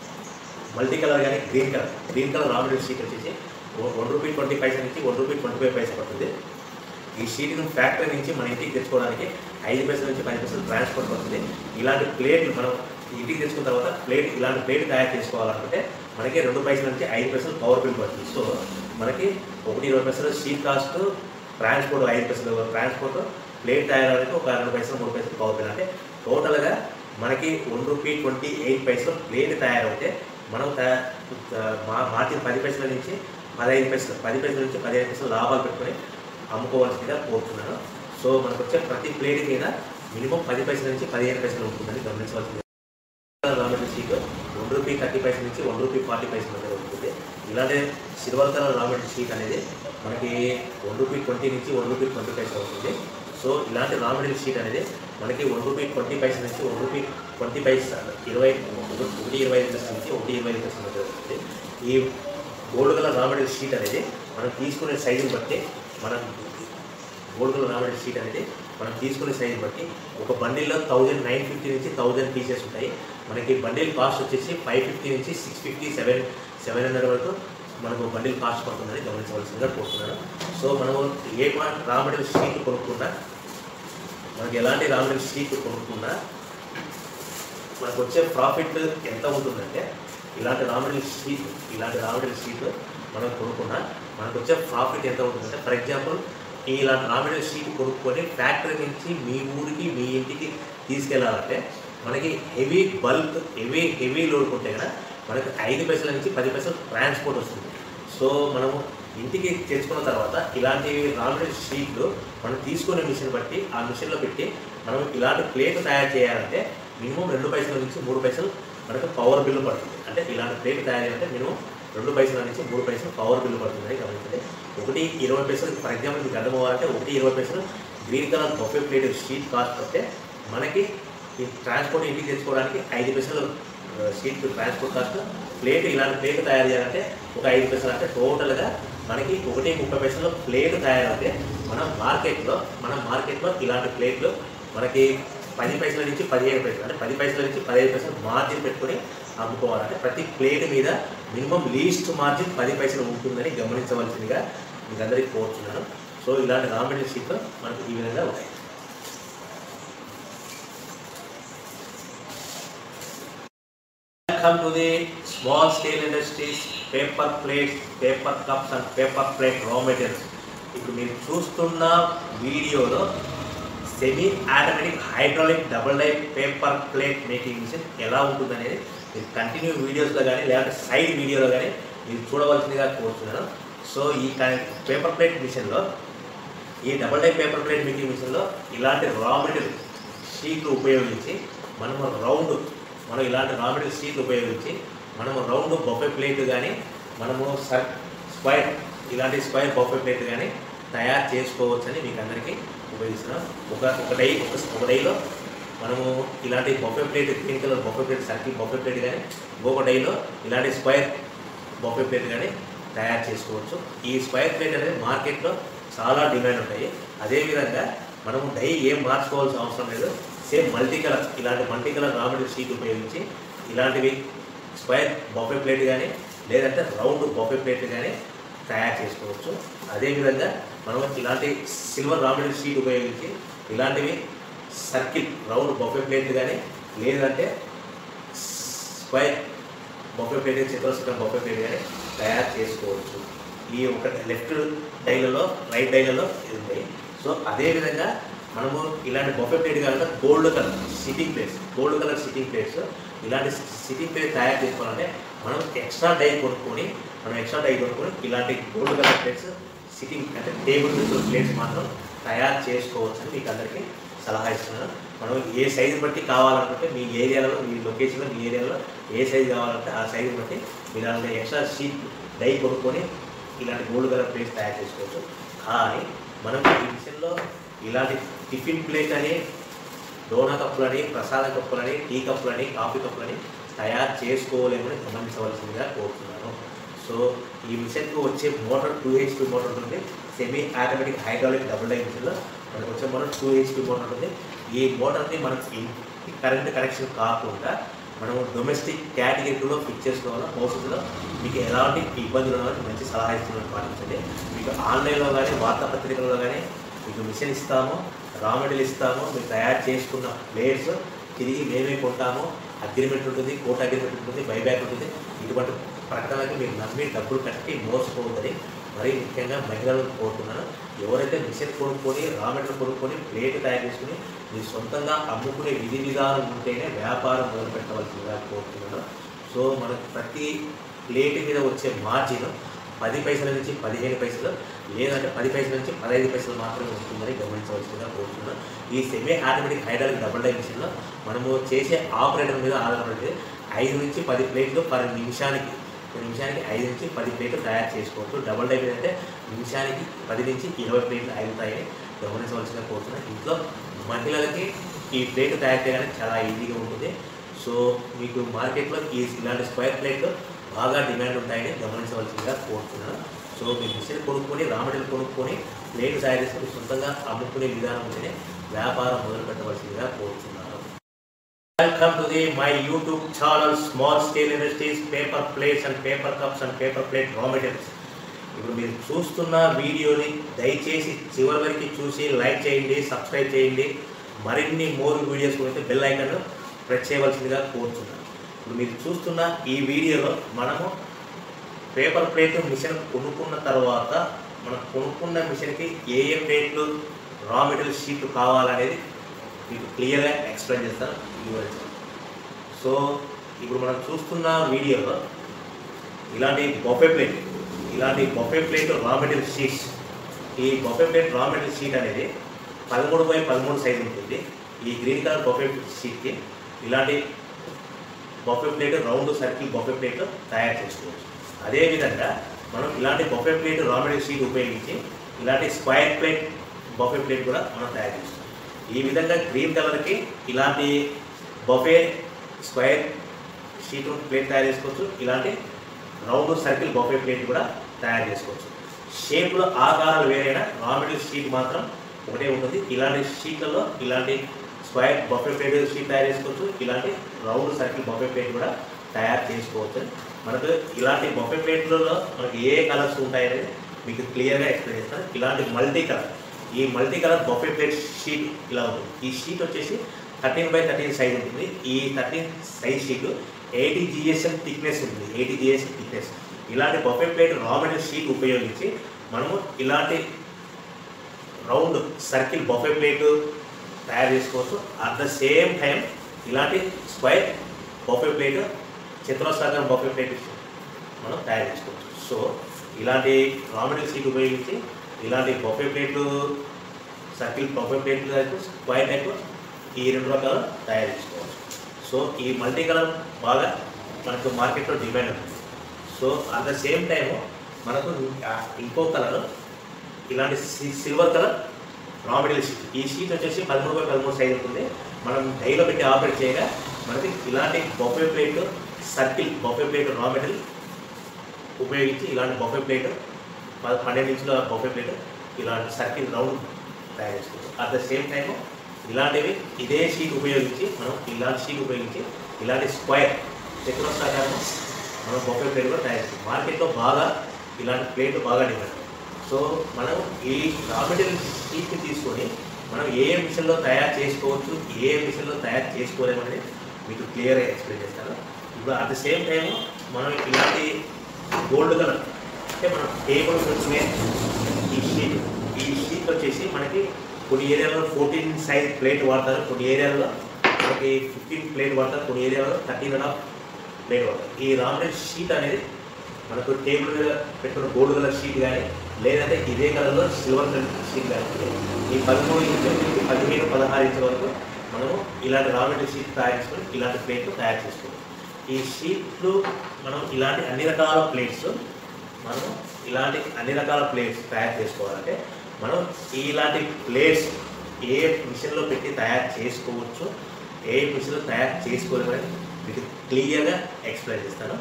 మల్టీ కలర్ కానీ green colour green colour raw material sheet వచ్చేసి వన్ రూపీ ట్వంటీ పైసా నుంచి one rupee twenty five paisa పడుతుంది ఈ షీట్ను ఫ్యాక్టరీ నుంచి మన ఇంటికి తెచ్చుకోవడానికి ఐదు పైసల నుంచి పది పైసలు ట్రాన్స్పోర్ట్ పడుతుంది ఇలాంటి ప్లేట్లు మనం ఇంటికి తెచ్చుకున్న తర్వాత ప్లేట్ ఇలాంటి ప్లేట్ తయారు చేసుకోవాలనుకుంటే మనకి రెండు పైసల నుంచి ఐదు పైసలు పవర్ బిల్ పడుతుంది సో మనకి ఒకటి ఇరవై పైసలు షీట్ కాస్ట్ ట్రాన్స్పోర్ట్ ఐదు పైసలు ట్రాన్స్పోర్ట్ ప్లేట్ తయారవడానికి ఒక రెండు పైసలు మూడు పైసలు పవర్ బిల్ అంటే టోటల్గా మనకి వన్ రూపీ ట్వంటీ ఎయిట్ పైసలు ప్లేట్ తయారైతే మనం తయా- మా- మార్జిన్ పది పైసల నుంచి పదహైదు పైసలు పది పైసల నుంచి పదిహేను పైసలు లాభాలు పెట్టుకొని అమ్ముకోవాల్సిందిగా కోరుతున్నాను సో మనకు వచ్చే ప్రతి ప్లేట్ మీద మినిమం పది పైసల నుంచి పదిహేను పైసలు ఉంటుందని గమనించవలసింది రామటి షీట్ వన్ రూపీ థర్టీ పైసల నుంచి వన్ రూపీ ఫార్టీ పైసల మధ్య ఉంటుంది ఇలాంటి సిల్వర్ కలర్ రామటి షీట్ అనేది మనకి వన్ రూపీ ట్వంటీ నుంచి వన్ రూపీ ట్వంటీ పైసలు అవుతుంది సో ఇలాంటి రా మెటీరియల్ షీట్ అనేది మనకి వన్ రూపీ ట్వంటీ పైసల నుంచి వన్ రూపీ ట్వంటీ పైసా ఇరవై ఒకటి ఇరవై ఐదు పైసల నుంచి ఒకటి ఇరవై ఐదు పైసల మధ్య ఉంటుంది ఈ gold colour raw material sheet అనేది మనం తీసుకునే సైజుని బట్టి మనం gold colour raw material sheet అనేది మనం తీసుకునే సైజుని బట్టి ఒక బండిల్లో థౌజండ్ నైన్ ఫిఫ్టీ నుంచి థౌజండ్ పీసెస్ ఉంటాయి మనకి బండిల్ కాస్ట్ వచ్చేసి ఫైవ్ ఫిఫ్టీ నుంచి six fifty seven seven hundred వరకు మనకు బండిల్ కాస్ట్ పడుతుందని గమనించవలసిందిగా కోరుతున్నాను సో మనము ఏ రా మెటీరియల్ షీట్ కొనుక్కున్నా మనకి ఎలాంటి రా మెటీరియల్ షీట్ కొనుక్కున్నా మనకు వచ్చే ప్రాఫిట్ ఎంత ఉంటుందంటే ఇలాంటి రా మెటీరియల్ షీట్ ఇలాంటి రా మెటీరియల్ షీట్ మనం కొనుక్కున్నా మనకు వచ్చే ప్రాఫిట్ ఎంత ఉంటుందంటే ఫర్ ఎగ్జాంపుల్ ఇలాంటి రా మెటీరియల్ షీట్ కొనుక్కొని ఫ్యాక్టరీ నుంచి మీ ఊరికి మీ ఇంటికి తీసుకెళ్ళాలంటే మనకి heavy bulk heavy heavy load కొంటే కదా మనకి ఐదు పైసల నుంచి పది పైసలు ట్రాన్స్పోర్ట్ వస్తుంది సో మనము ఇంటికి తెచ్చుకున్న తర్వాత ఇలాంటి రా మెటీరియల్ షీట్లు మనం తీసుకునే మిషన్ బట్టి ఆ మిషన్లో పెట్టి మనం ఇలాంటి ప్లేట్ తయారు చేయాలంటే మినిమం రెండు పైసల నుంచి మూడు పైసలు మనకు పవర్ బిల్లు పడుతుంది అంటే ఇలాంటి ప్లేట్ తయారు చేయాలంటే మినిమం రెండు పైసల నుంచి మూడు పైసలు పవర్ బిల్లు పడుతుంది గమనించండి ఒకటి ఇరవై పైసలు ఫర్ ఎగ్జాంపుల్ మీకు అర్థం అవ్వాలంటే ఒకటి ఇరవై పైసలు green colour buffet plate sheet cost పడితే మనకి ఈ ట్రాన్స్పోర్ట్ ఇంటికి తెచ్చుకోవడానికి ఐదు పైసలు ఆ, షీట్ ట్రాన్స్పోర్ట్ కాస్ట్ ప్లేట్ ఇలాంటి ప్లేట్ తయారు చేయాలంటే ఒక ఐదు పైసలు అంటే టోటల్గా మనకి ఒకటి ముప్పై పైసలు ప్లేట్ తయారైతే మన మార్కెట్లో మన మార్కెట్లో ఇలాంటి ప్లేట్లు మనకి పది పైసల నుంచి పదిహేను పైసలు అంటే పది పైసల నుంచి పదిహేను పైసలు మార్జిన్ పెట్టుకొని అమ్ముకోవాలంటే ప్రతి ప్లేట్ మీద మినిమం లీస్ట్ మార్జిన్ పది పైసలు ఉంటుందని గమనించవలసిందిగా మీకు అందరికీ కోరుతున్నాను సో ఇలాంటి రా మెటీరియల్ షీట్లు మనకు ఈ విధంగా ఉంటాయి Welcome to the small scale industries paper plates, paper cups and paper plate raw materials. ఇప్పుడు మీరు చూస్తున్న వీడియోలో semi automatic hydraulic double die paper plate making machine ఎలా ఉంటుందనేది మీరు కంటిన్యూ వీడియోస్లో కానీ లేదంటే సైడ్ వీడియోలో కానీ మీరు చూడవలసిందిగా కోరుతున్నాను సో ఈ పేపర్ ప్లేట్ మిషన్లో ఈ double die paper plate making మిషన్లో ఇలాంటి రా మెటీరియల్ షీట్లు ఉపయోగించి మనము రౌండ్ మనం ఇలాంటి రా మెటీరియల్ షీట్లు ఉపయోగించి మనము రౌండ్ బొఫే ప్లేట్ కానీ మనము సర్ స్క్వైర్ ఇలాంటి స్క్వైర్ బొఫే ప్లేట్ కానీ తయారు చేసుకోవచ్చని మీకు అందరికీ ఉపయోగిస్తున్నాం ఒక ఒక డై ఒక ఒక డైలో మనము ఇలాంటి buffet plate green colour buffet plate circle buffet plate కానీ ఇంకొక డైలో ఇలాంటి స్క్వైర్ బొఫే ప్లేట్ కానీ తయారు చేసుకోవచ్చు ఈ స్క్వైర్ ప్లేట్ అనేది మార్కెట్లో చాలా డిమాండ్ ఉంటాయి అదేవిధంగా మనము డై ఏం మార్చుకోవాల్సిన అవసరం లేదు సేమ్ మల్టీ కలర్ ఇలాంటి multi colour raw material sheet ఉపయోగించి ఇలాంటివి స్క్వైర్ బొఫే ప్లేట్ కానీ లేదంటే రౌండ్ బొఫే ప్లేట్ కానీ తయారు చేసుకోవచ్చు అదేవిధంగా మనం ఇలాంటి సిల్వర్ రా మెటీరియల్ షీట్ ఉపయోగించి ఇలాంటివి సర్కిల్ రౌండ్ బొఫే ప్లేట్ కానీ లేదంటే స్క్వైర్ బొఫే ప్లేట్ చిత్రశుద్ధం బొఫే ప్లేట్ కానీ తయారు చేసుకోవచ్చు ఈ ఒక లెఫ్ట్ డైలలో రైట్ డైలలో ఇది ఉంది సో అదేవిధంగా మనము ఇలాంటి బొఫే ప్లేట్ కనుక gold colour sitting plates gold colour sitting plates ఇలాంటి సిట్టింగ్ ప్లేట్ తయారు చేసుకోవాలంటే మనం ఎక్స్ట్రా డై కొనుక్కొని మనం ఎక్స్ట్రా డై కొనుక్కొని ఇలాంటి గోల్డ్ కలర్ ప్లేట్స్ సిట్టింగ్ అంటే టేబుల్ మీద ప్లేట్స్ మాత్రం తయారు చేసుకోవచ్చని మీకు అందరికీ సలహా ఇస్తున్నాను మనం ఏ సైజు బట్టి కావాలనుకుంటే మీ ఏరియాలో మీ లొకేషన్లో మీ ఏరియాలో ఏ సైజు కావాలంటే ఆ సైజు బట్టి మీరు అలాంటి ఎక్స్ట్రా షీట్ డై కొనుక్కొని ఇలాంటి గోల్డ్ కలర్ ప్లేట్స్ తయారు చేసుకోవచ్చు కానీ మనం ఈ విషయంలో ఇలాంటి టిఫిన్ ప్లేట్ అని డోనా కప్పులని ప్రసాద కప్పులని టీ కప్పులని కాఫీ కప్పులని తయారు చేసుకోలేమని గమనించవలసిందిగా కోరుతున్నాను సో ఈ మిషన్కి వచ్చే మోటార్ టూ హెచ్పి మోటార్ ఉంటుంది semi automatic hydraulic double die మిషన్లో మనకు వచ్చే మోటార్ టూ హెచ్పి మోటార్ ఉంటుంది ఈ మోటార్ని మనకి కరెంట్ కనెక్షన్ కాకుండా మనము డొమెస్టిక్ కేటగిరీలో ఫిక్స్ చేసుకోవాలా భవిష్యత్తులో మీకు ఎలాంటి ఇబ్బందులు ఉన్నా మంచి సలహా ఇస్తున్నట్టు పాటించండి మీకు ఆన్లైన్లో కానీ వార్తాపత్రికల్లో కానీ మీకు మిషన్ ఇస్తాము రా మెటీరియల్ ఇస్తాము మీరు తయారు చేసుకున్న ప్లేట్స్ తిరిగి మేమే కొంటాము అగ్రిమెంట్ ఉంటుంది కోర్ట్ అగ్రిమెంట్ ఉంటుంది బైబ్యాక్ ఉంటుంది ఇటువంటి ప్రకటనకి మీరు నమ్మి డబ్బులు కట్టి మోసపోవద్దని మరీ ముఖ్యంగా మహిళలను కోరుతున్నాను ఎవరైతే మిషన్ కొనుక్కొని రా మెటీరియల్ కొనుక్కొని ప్లేట్ తయారు చేసుకుని మీరు సొంతంగా అమ్ముకునే విధి విధానం ఉంటేనే వ్యాపారం మొదలు పెట్టవలసిందిగా కోరుతున్నాను సో మనకు ప్రతి ప్లేట్ మీద వచ్చే మార్జిన్ పది పైసల నుంచి పదిహేను పైసలు లేదంటే పది పైసల నుంచి పదహైదు పైసలు మాత్రమే ఉంటుందని గమనించవలసిందిగా కోరుతున్నాను ఈ semi automatic hydraulic double die మిషన్లో మనము చేసే ఆపరేటర్ మీద ఆధారపడితే ఐదు నుంచి పది ప్లేట్లు పర్ నిమిషానికి ఒక నిమిషానికి ఐదు నుంచి పది ప్లేట్లు తయారు చేసుకోవచ్చు డబుల్ డై మీద అంటే నిమిషానికి పది నుంచి ఇరవై ప్లేట్లు అవుతాయని గమనించవలసిందిగా కోరుతున్నాను ఇంట్లో మహిళలకి ఈ ప్లేట్ తయారు చేయడానికి చాలా ఈజీగా ఉంటుంది సో మీకు మార్కెట్లో ఈ ఇలాంటి స్క్వేర్ ప్లేట్లు బాగా డిమాండ్ ఉంటాయని గమనించవలసిందిగా కోరుతున్నాను సో మీరు మిషన్ కొనుక్కొని రా మెటీరియల్ కొనుక్కొని ప్లేట్ తయారు చేసుకుని సొంతంగా అమ్ముకునే విధానం ఉంటేనే వ్యాపారం మొదలు పెట్టవలసిందిగా కోరుతున్నాను welcome to the my YouTube channel small scale industries paper plates and paper cups and paper plate raw materials ఇప్పుడు మీరు చూస్తున్న వీడియోని దయచేసి చివరి వరకు చూసి లైక్ చేయండి సబ్స్క్రైబ్ చేయండి మరిన్ని మోర్ వీడియోస్ అయితే బెల్ ఐకాన్ ప్రెస్ చేయవలసిందిగా కోరుతున్నాను ఇప్పుడు మీరు చూస్తున్న ఈ వీడియోలో మనము పేపర్ ప్లేట్ మిషన్ కొనుక్కున్న తర్వాత మనం కొనుక్కున్న మిషన్కి ఏ ఏ ప్లేట్లు రా మెటీరియల్ షీట్లు కావాలనేది మీకు క్లియర్గా ఎక్స్ప్లెయిన్ చేస్తాను వివరించాను సో ఇప్పుడు మనం చూస్తున్న వీడియోలో ఇలాంటి బొఫే ప్లేట్ ఇలాంటి buffet plate raw material sheets ఈ buffet plate raw material sheet అనేది పదమూడు బై పదమూడు సైజు ఉంటుంది ఈ గ్రీన్ కలర్ బొఫే షీట్కి ఇలాంటి buffet plate round circle buffet plate తయారు చేసుకోవచ్చు అదేవిధంగా మనం ఇలాంటి buffet plate raw material sheet ఉపయోగించి ఇలాంటి స్క్వైర్ ప్లేట్ బొఫే ప్లేట్ కూడా మనం తయారు చేస్తాం ఈ విధంగా గ్రీన్ కలర్కి ఇలాంటి బొఫే స్క్వైర్ షీట్ ప్లేట్ తయారు చేసుకోవచ్చు ఇలాంటి రౌండ్ సర్కిల్ బొఫే ప్లేట్ కూడా తయారు చేసుకోవచ్చు షేప్లో ఆకారాలు వేరైనా రా మెటీరియల్ షీట్ మాత్రం ఒకటే ఉంటుంది ఇలాంటి షీట్లలో ఇలాంటి స్క్వైర్ బొఫే ప్లేట్ షీట్ తయారు చేసుకోవచ్చు ఇలాంటి రౌండ్ సర్కిల్ బొఫే ప్లేట్ కూడా తయారు చేసుకోవచ్చు మనకు ఇలాంటి బొఫే ప్లేట్లలో మనకి ఏ కలర్స్ ఉంటాయనేది మీకు క్లియర్గా ఎక్స్ప్లెయిన్ చేస్తాను ఇలాంటి మల్టీ కలర్ ఈ multi colour buffet plate sheet ఇలా ఉంటుంది ఈ షీట్ వచ్చేసి థర్టీన్ బై థర్టీన్ సైజ్ ఉంటుంది ఈ thirteen size sheet eighty GSM thickness ఉంటుంది ఎయిటీ జిఎస్ఎం థిక్నెస్ ఇలాంటి buffet plate raw material sheet ఉపయోగించి మనము ఇలాంటి రౌండ్ సర్కిల్ బొఫే ప్లేట్ తయారు చేసుకోవచ్చు అట్ ద సేమ్ టైం ఇలాంటి స్క్వైర్ బొఫే ప్లేట్ చతురస్రాకారం బొఫే ప్లేట్ మనం తయారు చేసుకోవచ్చు సో ఇలాంటి రా మెటీరియల్ షీట్ ఉపయోగించి ఇలాంటి బొఫే ప్లేట్లు సర్కిల్ బొఫే ప్లేట్లు టైపు స్క్వైర్ టైప్ ఈ రెండు రకాలు తయారు చేసుకోవచ్చు సో ఈ మల్టీ కలర్ బాగా మనకు మార్కెట్లో డిమాండ్ ఉంది so at the same time మనకు ఆ ఇంకో కలర్ ఇలాంటి సి- silver colour raw material sheet ఈ షీట్ వచ్చేసి పదమూడు బై పదమూడు సైజ్ ఉంటుంది మనం డైలో పెట్టి ఆపరేట్ చేయగా మనకి ఇలాంటి buffet plate circle buffet plate raw material ఉపయోగించి ఇలాంటి బొఫే ప్లేట్ ప- పన్నెండు ఇంచుల బొఫే ప్లేట్ ఇలాంటి సర్కిల్ రౌండ్ తయారు చేసుకోవచ్చు అట్ ద సేమ్ టైం ఇలాంటివి ఇదే షీట్ ఉపయోగించి మనం ఇలాంటి షీట్ ఉపయోగించి ఇలాంటి స్క్వైర్ చతురస్రాకారం మనం బొఫే ప్లేట్ కూడా తయారు చేస్తాం మార్కెట్లో బాగా ఇలాంటి ప్లేట్ బాగా డిమాండ్ సో మనం ఈ రా మెటీరియల్ షీట్ని తీసుకొని మనం ఏ ఏ మిషన్లో తయారు చేసుకోవచ్చు ఏ ఏ మిషన్లో తయారు చేసుకోలేమనేది మీకు క్లియర్గా ఎక్స్ప్లెయిన్ చేస్తాను ఇప్పుడు అట్ ద సేమ్ టైం మనం ఇలాంటి గోల్డ్ కలర్ అంటే మనం టేబుల్ పెట్టుకునే ఈ షీట్ ఈ షీట్ వచ్చేసి మనకి కొన్ని ఏరియాలో ఫోర్టీన్ సైజ్ ప్లేట్ వాడతారు కొన్ని ఏరియాలో మనకి ఫిఫ్టీన్ ప్లేట్ వాడతారు కొన్ని ఏరియాలో థర్టీన్ అండ్ హాఫ్ ప్లేట్ వాడతారు ఈ రామరెడ్ షీట్ అనేది మనకు టేబుల్ మీద పెట్టుకున్న గోల్డ్ కలర్ షీట్ కానీ లేదంటే ఇదే కలర్లో సిల్వర్ కలర్ షీట్ కానీ ఉంటుంది. ఈ పదమూడు ఇంచుల నుంచి పదిహేను పదహారు ఇంచుల వరకు మనము ఇలాంటి రా మెటీరియల్ షీట్ తయారు చేసుకొని ఇలాంటి ప్లేట్లు తయారు చేసుకోవాలి ఈ షీట్లు మనం ఇలాంటి అన్ని రకాల ప్లేట్స్ మనం ఇలాంటి అన్ని రకాల ప్లేట్స్ తయారు చేసుకోవాలంటే మనం ఇలాంటి ప్లేట్స్ ఏ మిషన్లో పెట్టి తయారు చేసుకోవచ్చు ఏ మిషన్లో తయారు చేసుకోలేమని మీకు క్లియర్గా ఎక్స్ప్లెయిన్ చేస్తాను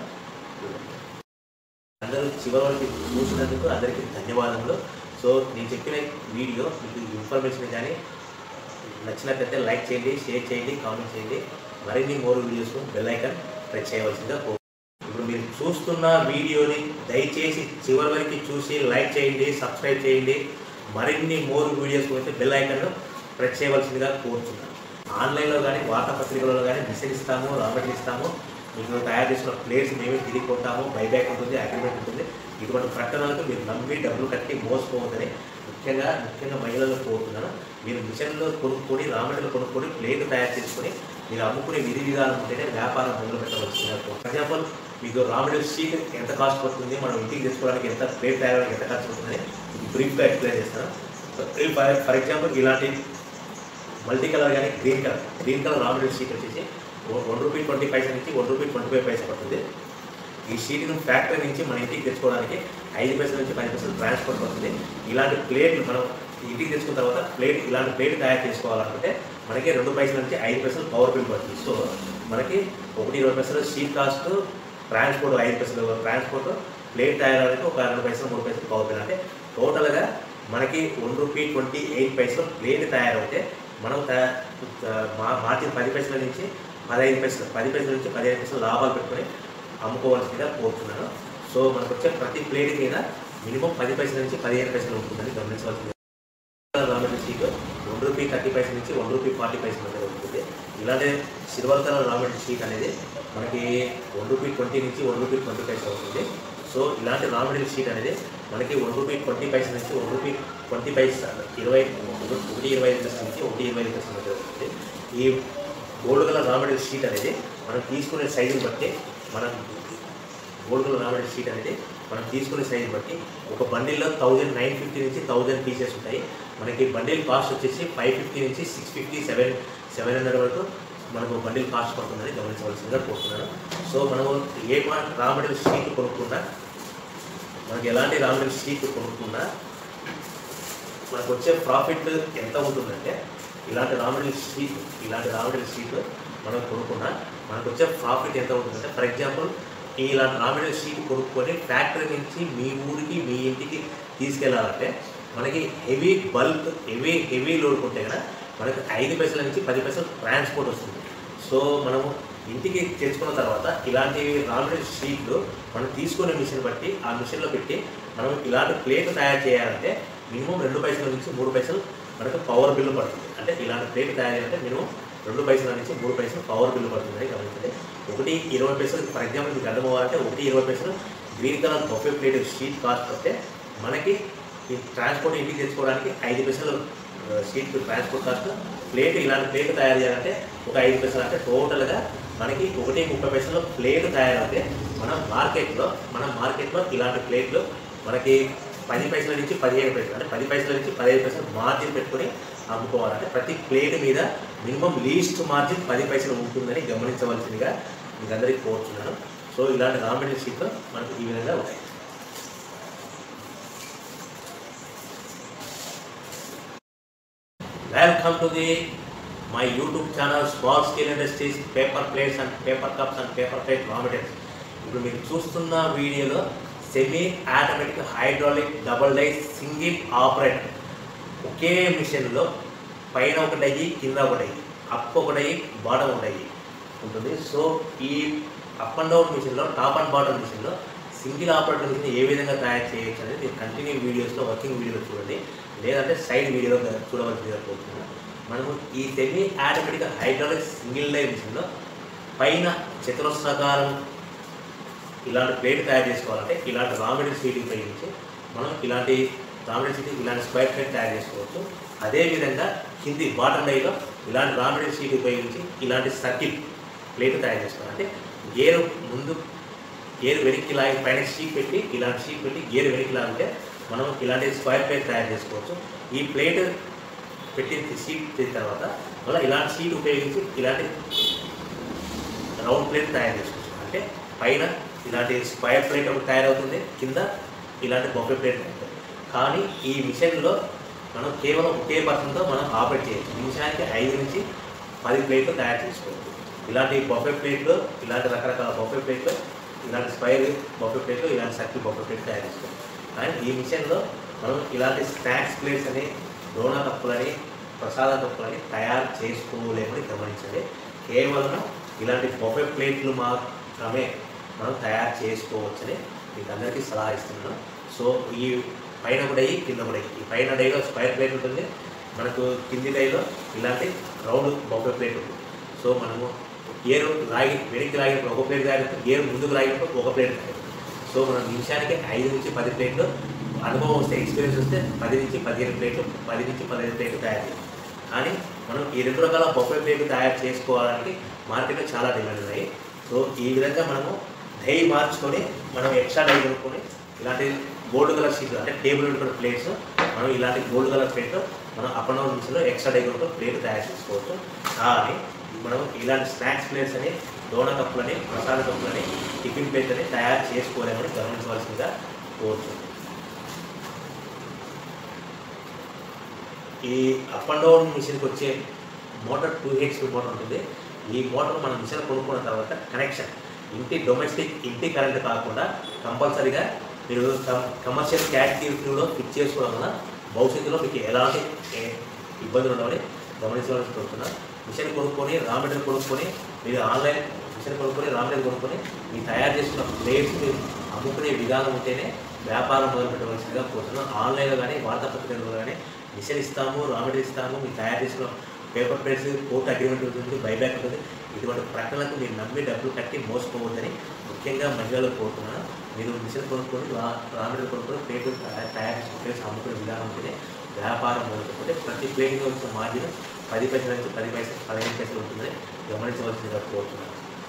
అందరూ చివరి వరకు చూసినందుకు అందరికీ ధన్యవాదములు సో నేను చెప్పిన వీడియో మీకు ఇన్ఫర్మేషన్ కానీ నచ్చినట్లయితే లైక్ చేయండి షేర్ చేయండి కామెంట్ చేయండి మరిన్ని more videos bell icon press చేయవలసిందిగా కోరు ఇప్పుడు మీరు చూస్తున్న వీడియోని దయచేసి చివరి వరకు చూసి లైక్ చేయండి సబ్స్క్రైబ్ చేయండి మరిన్ని మోర్ వీడియోస్ అయితే బెల్ ఐకాన్ ప్రెస్ చేయవలసిందిగా కోరుతున్నాను ఆన్లైన్లో కానీ వార్తాపత్రికలలో కానీ మెసేజ్ ఇస్తాము రాబట్టి ఇస్తాము మీకు తయారు చేసిన ప్లేట్స్ మేమే తిరిగి కొంటాము బైబ్యాక్ ఉంటుంది అగ్రిమెంట్ ఉంటుంది ఇటువంటి ప్రకటనలకు మీరు నమ్మి డబ్బులు కట్టి మోసపోవద్దని ముఖ్యంగా ముఖ్యంగా మహిళలకు కోరుతున్నాను మీరు మిషన్లో కొనుక్కొని రామటలు కొనుక్కొని ప్లేట్ తయారు చేసుకొని మీరు అమ్ముకునే విధి విధానం ఉంటేనే వ్యాపారం మొదలు పెట్టవలసిందిగా ఫర్ ఎగ్జాంపుల్ మీకు రామటల్ షీట్ ఎంత కాస్ట్ పడుతుంది మనం ఇంటికి తెచ్చుకోవడానికి ఎంత ప్లేట్ తయారడానికి ఎంత ఖర్చు పడుతుందని మీకు బ్రీఫ్గా ఎక్స్ప్లెయిన్ చేస్తాను ఫర్ ఎగ్జాంపుల్ ఇలాంటి మల్టీ కలర్ కానీ green colour green colour raw material sheet వచ్చేసి వన్ రూపీ ట్వంటీ పైసా నుంచి one rupee twenty five paisa పడుతుంది ఈ షీట్ను ఫ్యాక్టరీ నుంచి మన ఇంటికి తెచ్చుకోవడానికి ఐదు పైసల నుంచి పది పైసలు ట్రాన్స్పోర్ట్ పడుతుంది ఇలాంటి ప్లేట్లు మనం ఇంటికి తెచ్చుకున్న తర్వాత ప్లేట్ ఇలాంటి ప్లేట్ తయారు చేసుకోవాలనుకుంటే మనకి రెండు పైసల నుంచి ఐదు పైసలు పవర్ బిల్ పడుతుంది సో మనకి ఒకటి ఇరవై పైసలు షీట్ కాస్ట్ ట్రాన్స్పోర్ట్ ఐదు పైసలు ట్రాన్స్పోర్ట్ ప్లేట్ తయారవడానికి ఒక రెండు పైసలు మూడు పైసలు పవర్ బిల్ అంటే టోటల్గా మనకి వన్ రూపీ ట్వంటీ ఎయిట్ పైసలు ప్లేట్ తయారవుతే మనం తయా- మా- మార్జిన్ పది పైసల నుంచి పదహైదు పైసలు పది పైసల నుంచి పదిహేను పైసలు లాభాలు పెట్టుకొని అమ్ముకోవాల్సిందిగా కోరుతున్నాను సో మనకు వచ్చే ప్రతి ప్లేట్ మీద మినిమం పది పైసల నుంచి పదిహేను పైసలు ఉంటుందని గమనించవలసింది రామటి షీట్ వన్ రూపీ థర్టీ పైసల నుంచి వన్ రూపీ ఫార్టీ పైసల మధ్య ఉంటుంది ఇలాంటి సిల్వర్ కలర్ రామటి షీట్ అనేది మనకి వన్ రూపీ ట్వంటీ నుంచి వన్ రూపీ ట్వంటీ పైసలు ఉంటుంది సో ఇలాంటి రా మెటీరియల్ షీట్ అనేది మనకి వన్ రూపీ ట్వంటీ పైసల నుంచి వన్ రూపీ ట్వంటీ పైసా ఇరవై ఒకటి ఇరవై ఐదు పైసల నుంచి ఒకటి ఇరవై ఐదు పైసల మధ్య ఉంటుంది ఈ gold colour raw material sheet అనేది మనం తీసుకునే సైజుని బట్టి మనం gold colour raw material sheet అనేది మనం తీసుకునే సైజు బట్టి ఒక బండిల్లో థౌజండ్ నైన్ ఫిఫ్టీ నుంచి థౌజండ్ పీసెస్ ఉంటాయి మనకి బండిల్ కాస్ట్ వచ్చేసి ఫైవ్ ఫిఫ్టీ నుంచి six fifty seven seven hundred వరకు మనకు బండిల్ కాస్ట్ పడుతుందని గమనించవలసిందిగా కోరుతున్నాను సో మనము ఏ మా- రా మెటీరియల్ షీట్ కొనుక్కున్నా మనకి ఎలాంటి రా మెటీరియల్ షీట్ కొనుక్కున్నా మనకు వచ్చే ప్రాఫిట్ ఎంత ఉంటుందంటే ఇలాంటి రా మెటీరియల్ షీట్ ఇలాంటి రా మెటీరియల్ షీట్ మనం కొనుక్కున్నా మనకు వచ్చే ప్రాఫిట్ ఎంత ఉంటుందంటే ఫర్ ఎగ్జాంపుల్ ఇలాంటి రా మెటీరియల్ షీట్ కొనుక్కొని ఫ్యాక్టరీ నుంచి మీ ఊరికి మీ ఇంటికి తీసుకెళ్ళాలంటే మనకి heavy bulk heavy heavy load కొంటే కదా మనకి ఐదు పైసల నుంచి పది పైసలు ట్రాన్స్పోర్ట్ వస్తుంది సో మనము ఇంటికి తెచ్చుకున్న తర్వాత ఇలాంటి రా మెటీరియల్ షీట్లు మనం తీసుకునే మిషన్ బట్టి ఆ మిషన్లో పెట్టి మనం ఇలాంటి ప్లేట్ తయారు చేయాలంటే మినిమం రెండు పైసల నుంచి మూడు పైసలు మనకు పవర్ బిల్లు పడుతుంది అంటే ఇలాంటి ప్లేట్ తయారు చేయాలంటే మినిమం రెండు పైసల నుంచి మూడు పైసలు పవర్ బిల్లు పడుతుంది గమనించండి ఒకటి ఇరవై పైసలు ఫర్ ఎగ్జాంపుల్ మీకు అర్థం అవ్వాలంటే ఒకటి ఇరవై పైసలు green colour buffet plate sheet cost వస్తే మనకి ఈ ట్రాన్స్పోర్ట్ ఇంటికి తెచ్చుకోవడానికి ఐదు పైసలు ఆ, షీట్ ట్రాన్స్పోర్ట్ కాస్ట్ ప్లేట్ ఇలాంటి ప్లేట్ తయారు చేయాలంటే ఒక ఐదు పైసలు అంటే టోటల్గా మనకి ఒకటి ముప్పై పైసలు ప్లేట్ తయారైతే మన మార్కెట్లో మన మార్కెట్లో ఇలాంటి ప్లేట్లు మనకి పది పైసల నుంచి పదిహేను పైసలు అంటే పది పైసల నుంచి పదిహేను పైసలు మార్జిన్ పెట్టుకొని అమ్ముకోవాలంటే ప్రతి ప్లేట్ మీద మినిమం లీస్ట్ మార్జిన్ పది పైసలు ఉంటుందని గమనించవలసిందిగా మీకు అందరికీ కోరుతున్నాను సో ఇలాంటి రా మెటీరియల్ షీట్లు మనకు ఈ విధంగా ఉంటాయి welcome to the my YouTube channel small scale industries paper plates and paper cups and paper plate raw materials ఇప్పుడు మీరు చూస్తున్న వీడియోలో semi automatic hydraulic double die single operator ఒకే మిషన్లో పైన ఒకటి అయ్యి కింద ఒకటి అయ్యి అప్ ఒకటి అయ్యి బాటమ్ ఒకటి అయ్యి ఉంటుంది సో ఈ అప్ అండ్ డౌన్ మిషన్లో టాప్ అండ్ బాటమ్ మిషన్లో సింగిల్ ఆపరేటర్ మిషన్ ఏ విధంగా తయారు చేయొచ్చు అనేది మీరు కంటిన్యూ వీడియోస్లో వర్కింగ్ వీడియోలో చూడండి లేదంటే సైడ్ వీడియోలో చూడవలసిందిగా కోరుతున్నాను మనము ఈ semi automatic hydraulic single line మిషన్లో పైన చతురస్రాకారం ఇలాంటి ప్లేట్ తయారు చేసుకోవాలంటే ఇలాంటి రా మెటీరియల్ షీట్ ఉపయోగించి మనం ఇలాంటి రా మెటీరియల్ షీట్ ఇలాంటి స్క్వేర్ ప్లేట్ తయారు చేసుకోవచ్చు అదేవిధంగా కింది బాటమ్ డైలో ఇలాంటి రా మెటీరియల్ షీట్ ఉపయోగించి ఇలాంటి సర్కిల్ ప్లేట్ తయారు చేసుకోవాలి అంటే గేరు ముందు గేరు వెనక్కి లాగి పైన షీట్ పెట్టి ఇలాంటి షీట్ పెట్టి గేరు వెనక్కి లాగితే మనం ఇలాంటి స్క్వేర్ ప్లేట్ తయారు చేసుకోవచ్చు ఈ ప్లేట్ పెట్టిన షీట్ చేసిన తర్వాత మళ్ళీ ఇలాంటి షీట్ ఉపయోగించి ఇలాంటి రౌండ్ ప్లేట్ తయారు చేసుకోవచ్చు అంటే పైన ఇలాంటి స్క్వేర్ ప్లేట్ ఒకటి తయారవుతుంది కింద ఇలాంటి బొఫే ప్లేట్ అవుతుంది కానీ ఈ మిషన్లో మనం కేవలం ఒకే పర్సన్తో మనం ఆపరేట్ చేయొచ్చు నిమిషానికి ఐదు నుంచి పది ప్లేట్లు తయారు చేసుకోవచ్చు ఇలాంటి బొఫే ప్లేట్లు ఇలాంటి రకరకాల బొఫే ప్లేట్లు ఇలాంటి స్క్వైర్ బొఫే ప్లేట్లు ఇలాంటి సర్కిల్ బొఫే ప్లేట్ తయారు చేసుకోవచ్చు కానీ ఈ మిషన్లో మనం ఇలాంటి స్నాక్స్ ప్లేట్స్ అని డోనా కప్పులని ప్రసాద కప్పులని తయారు చేసుకోలేమని గమనించండి కేవలం ఇలాంటి బొఫే ప్లేట్లు మాత్రమే మనం తయారు చేసుకోవచ్చని మీకు అందరికీ సలహా ఇస్తున్నాను సో ఈ పైన కూడా అయ్యి కింద కూడా అయ్యి ఈ పైన డైలో స్క్వైర్ ప్లేట్ ఉంటుంది మనకు కింది డైలో ఇలాంటి రౌండ్ బొఫే ప్లేట్ ఉంటుంది సో మనము గేరు లాగి వెనక్కి లాగినప్పుడు ఒక ప్లేట్ తాగినప్పుడు గేరు ముందుకు లాగినప్పుడు ఒక ప్లేట్ తాగినప్పుడు సో మనం నిమిషానికి ఐదు నుంచి పది ప్లేట్లు అనుభవం వస్తే ఎక్స్పీరియన్స్ వస్తే పది నుంచి పదిహేను ప్లేట్లు పది నుంచి పదిహేను ప్లేట్లు తయారు చేయాలి కానీ మనం ఈ రెండు రకాల బొఫే ప్లేట్లు తయారు చేసుకోవడానికి మార్కెట్లో చాలా డిమాండ్ ఉన్నాయి సో ఈ విధంగా మనము డై మార్చుకొని మనం ఎక్స్ట్రా డై కొనుక్కొని ఇలాంటి గోల్డ్ కలర్ షీట్ అంటే టేబుల్ ఉంటున్న ప్లేట్స్ మనం ఇలాంటి గోల్డ్ కలర్ ప్లేట్ మనం అప్ అండ్ డౌన్ మిషన్లో ఎక్స్ట్రా డై కొనుక్కొని ప్లేట్ తయారు చేసుకోవచ్చు కానీ మనం ఇలాంటి స్నాక్స్ ప్లేట్స్ అని డోనా కప్పులని మసాల కప్పులని టిఫిన్ ప్లేట్స్ అని తయారు చేసుకోలేమని గమనించవలసిందిగా కోరుతుంది ఈ అప్ అండ్ డౌన్ మిషన్కి వచ్చే మోటార్ టూ హెచ్పి మోటార్ ఉంటుంది ఈ మోటార్ మనం మిషన్ కొనుక్కున్న తర్వాత కనెక్షన్ ఇంటి డొమెస్టిక్ ఇంటి కరెంట్ కాకుండా కంపల్సరీగా మీరు కమర్షియల్ క్యాటగిరీలో ఫిక్స్ చేసుకోవడం వల్ల భవిష్యత్తులో మీకు ఎలాంటి ఏ- ఇబ్బందులు ఉండవని గమనించవలసి కోరుతున్నా మిషన్ కొనుక్కొని రా మెటీరియల్ కొనుక్కొని మీరు ఆన్లైన్ మిషన్ కొనుక్కొని రా మెటీరియల్ కొనుక్కొని మీరు తయారు చేసుకున్న ప్లేట్స్ మీరు అమ్ముకునే విధానం ఉంటేనే వ్యాపారం మొదలు పెట్టవలసిందిగా కోరుతున్నాం ఆన్లైన్లో కానీ వార్తాపత్రికల్లో కానీ మిషన్ ఇస్తాము రా మెటీరియల్ ఇస్తాము మీరు తయారు చేసిన పేపర్ ప్లేట్స్ కోర్టు అగ్రిమెంట్ ఉంటుంది బైబ్యాక్ ఉంటుంది ఇటువంటి ప్రకటనలకు మీరు నమ్మి డబ్బులు కట్టి మోసపోవద్దని ముఖ్యంగా మహిళలు కోరుతున్నాను మీరు మిషన్ కొనుక్కొని రా రా మెటీరియల్ కొనుక్కొని ప్లేట్ తయారు చేసిన ప్లేట్స్ అమ్ముకునే విధానం ఉంటేనే వ్యాపారం మొదలుపెట్టే ప్రతి ప్లేట్గా వచ్చిన మార్జిన్ పది పైసల నుంచి పది పైసలు పదిహేను పైసలు ఉంటుందని గమనించవలసిందిగా కోరుతున్నాను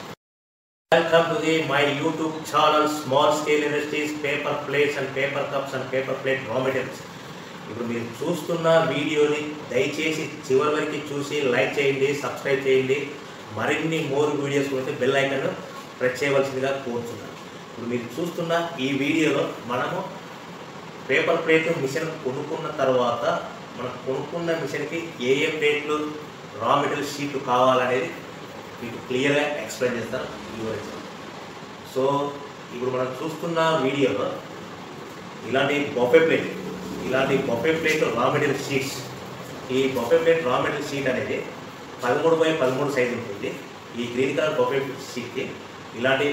welcome to the my YouTube channel small scale industries paper plates and paper cups and paper plate raw materials ఇప్పుడు మీరు చూస్తున్న వీడియోని దయచేసి చివరి వరకు చూసి లైక్ చేయండి సబ్స్క్రైబ్ చేయండి మరిన్ని మోర్ వీడియోస్ అయితే బెల్ ఐకన్ ప్రెస్ చేయవలసిందిగా కోరుతున్నాను ఇప్పుడు మీరు చూస్తున్న ఈ వీడియోలో మనము పేపర్ ప్లేట్ మిషన్ కొనుక్కున్న తర్వాత మనం కొనుక్కున్న మిషన్కి ఏ ఏ ప్లేట్లు రా మెటీరియల్ షీట్లు కావాలనేది మీకు క్లియర్గా ఎక్స్ప్లెయిన్ చేస్తాను వివరిస్తాను సో ఇప్పుడు మనం చూస్తున్న వీడియోలో ఇలాంటి బొఫే ప్లేట్ ఇలాంటి buffet plate raw material sheets ఈ buffet plate raw material sheet అనేది పదమూడు బై పదమూడు సైజు ఉంటుంది ఈ గ్రీన్ కలర్ బొఫే షీట్కి ఇలాంటి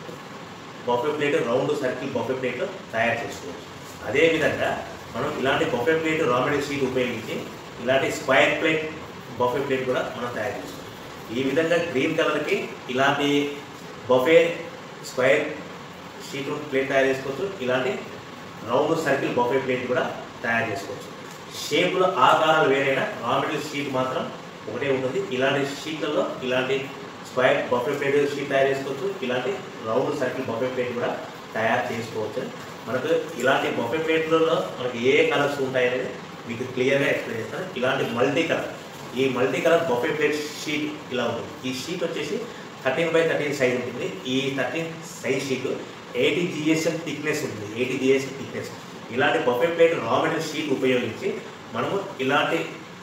buffet plate round circle buffet plate తయారు చేసుకోవచ్చు అదేవిధంగా మనం ఇలాంటి buffet plate raw material sheet ఉపయోగించి ఇలాంటి స్క్వైర్ ప్లేట్ బొఫే ప్లేట్ కూడా మనం తయారు చేసుకోవచ్చు ఈ విధంగా గ్రీన్ కలర్కి ఇలాంటి బొఫే స్క్వైర్ షీట్ ప్లేట్ తయారు చేసుకోవచ్చు ఇలాంటి రౌండ్ సర్కిల్ బొఫే ప్లేట్ కూడా తయారు చేసుకోవచ్చు షేపులు ఆకారాలు వేరైనా రా మెటీరియల్ షీట్ మాత్రం ఒకటే ఉంటుంది ఇలాంటి షీట్లలో ఇలాంటి స్క్వేర్ బఫే ప్లేట్ షీట్ తయారు చేసుకోవచ్చు ఇలాంటి రౌండ్ సర్కిల్ బఫే ప్లేట్ కూడా తయారు చేసుకోవచ్చు మనకు ఇలాంటి బఫే ప్లేట్లలో మనకి ఏ కలర్స్ ఉంటాయనేది మీకు క్లియర్గా ఎక్స్ప్లెయిన్ చేస్తాను ఇలాంటి మల్టీ కలర్ ఈ multi colour buffet plate sheet ఇలా ఉంటుంది ఈ షీట్ వచ్చేసి థర్టీన్ బై థర్టీన్ సైజ్ ఉంటుంది ఈ thirteen size sheet eighty GSM thickness ఉంటుంది ఎయిటీ జిఎస్ఎం థిక్నెస్ ఇలాంటి buffet plate raw material sheet ఉపయోగించి మనము ఇలాంటి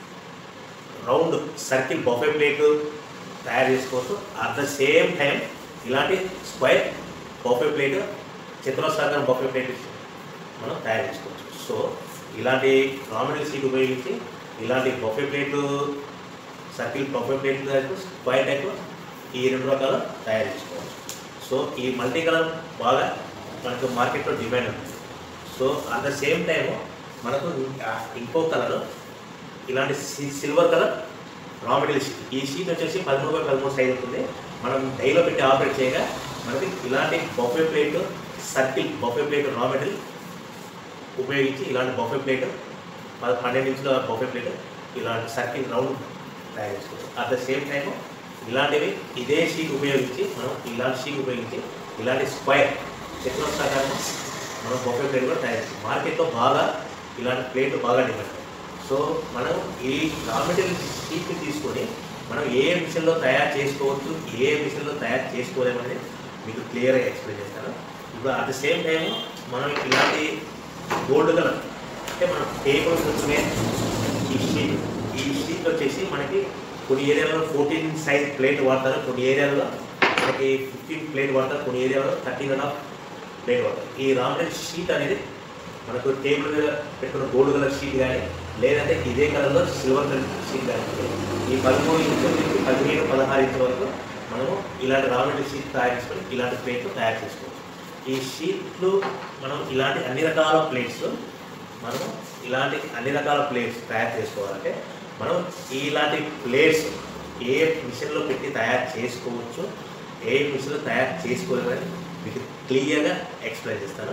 రౌండ్ సర్కిల్ బఫే ప్లేట్ తయారు చేసుకోవచ్చు అట్ ద సేమ్ టైం ఇలాంటి స్క్వైర్ బఫే ప్లేట్ చతురస్రాకారం బఫే ప్లేట్ మనం తయారు చేసుకోవచ్చు సో ఇలాంటి రా మెటీరియల్ షీట్ ఉపయోగించి ఇలాంటి బఫే ప్లేట్లు circle buffet plate square type ఈ రెండు రకాలు తయారు చేసుకోవచ్చు సో ఈ మల్టీ కలర్ బాగా మనకు మార్కెట్లో డిమాండ్ ఉంది so at the same time మనకు ఆ ఇంకో కలర్ ఇలాంటి సి- silver colour raw material sheet ఈ షీట్ వచ్చేసి పదమూడు బై పదమూడు సైజ్ ఉంటుంది మనం డైలో పెట్టి ఆపరేట్ చేయగా మనకి ఇలాంటి buffet plate circle buffet plate raw material ఉపయోగించి ఇలాంటి బఫే ప్లేట్ పద పన్నెండు ఇంచుల బఫే ప్లేట్ ఇలాంటి సర్కిల్ రౌండ్ తయారు చేసుకోవచ్చు అట్ ద సేమ్ టైం ఇలాంటివి ఇదే షీట్ ఉపయోగించి మనం ఇలాంటి షీట్ ఉపయోగించి ఇలాంటి స్క్వైర్ చతురస్రాకారం మనం బొఫే ప్లేట్ కూడా తయారు చేస్తాం మార్కెట్లో బాగా ఇలాంటి ప్లేట్ బాగా డిమాండ్ సో మనం ఈ రా మెటీరియల్ షీట్ని తీసుకొని మనం ఏ మిషన్లో తయారు చేసుకోవచ్చు ఏ మిషన్లో తయారు చేసుకోలేమని మీకు క్లియర్గా ఎక్స్ప్లెయిన్ చేస్తాను ఇప్పుడు అట్ ద సేమ్ టైం మనం ఇలాంటి గోల్డ్ కలర్ అంటే మనం టేబుల్ కూర్చునే ఈ షీట్ ఈ షీట్ వచ్చేసి మనకి కొన్ని ఏరియాలో ఫోర్టీన్ సైజ్ ప్లేట్ వాడతారు కొన్ని ఏరియాలో మనకి ఫిఫ్టీన్ ప్లేట్ వాడతారు కొన్ని ఏరియాలో థర్టీన్ అండ్ హాఫ్ ప్లేట్ వాడతారు ఈ రామరెడ్ షీట్ అనేది మనకు టేబుల్ మీద పెట్టుకున్న గోల్డ్ కలర్ షీట్ కానీ లేదంటే ఇదే కలర్లో సిల్వర్ కలర్ షీట్ కానీ ఉంటుంది. ఈ పదమూడు ఇంచుల నుంచి పదిహేను పదహారు ఇంచుల వరకు మనము ఇలాంటి రామరెడ్ షీట్ తయారు చేసుకొని ఇలాంటి ప్లేట్లు తయారు చేసుకోవచ్చు ఈ షీట్లు మనం ఇలాంటి అన్ని రకాల ప్లేట్స్ మనం ఇలాంటి అన్ని రకాల ప్లేట్స్ తయారు చేసుకోవాలంటే మనం ఇలాంటి ప్లేట్స్ ఏ మిషన్లో పెట్టి తయారు చేసుకోవచ్చు ఏ మిషన్లో తయారు చేసుకోలేమని మీకు క్లియర్గా ఎక్స్ప్లెయిన్ చేస్తాను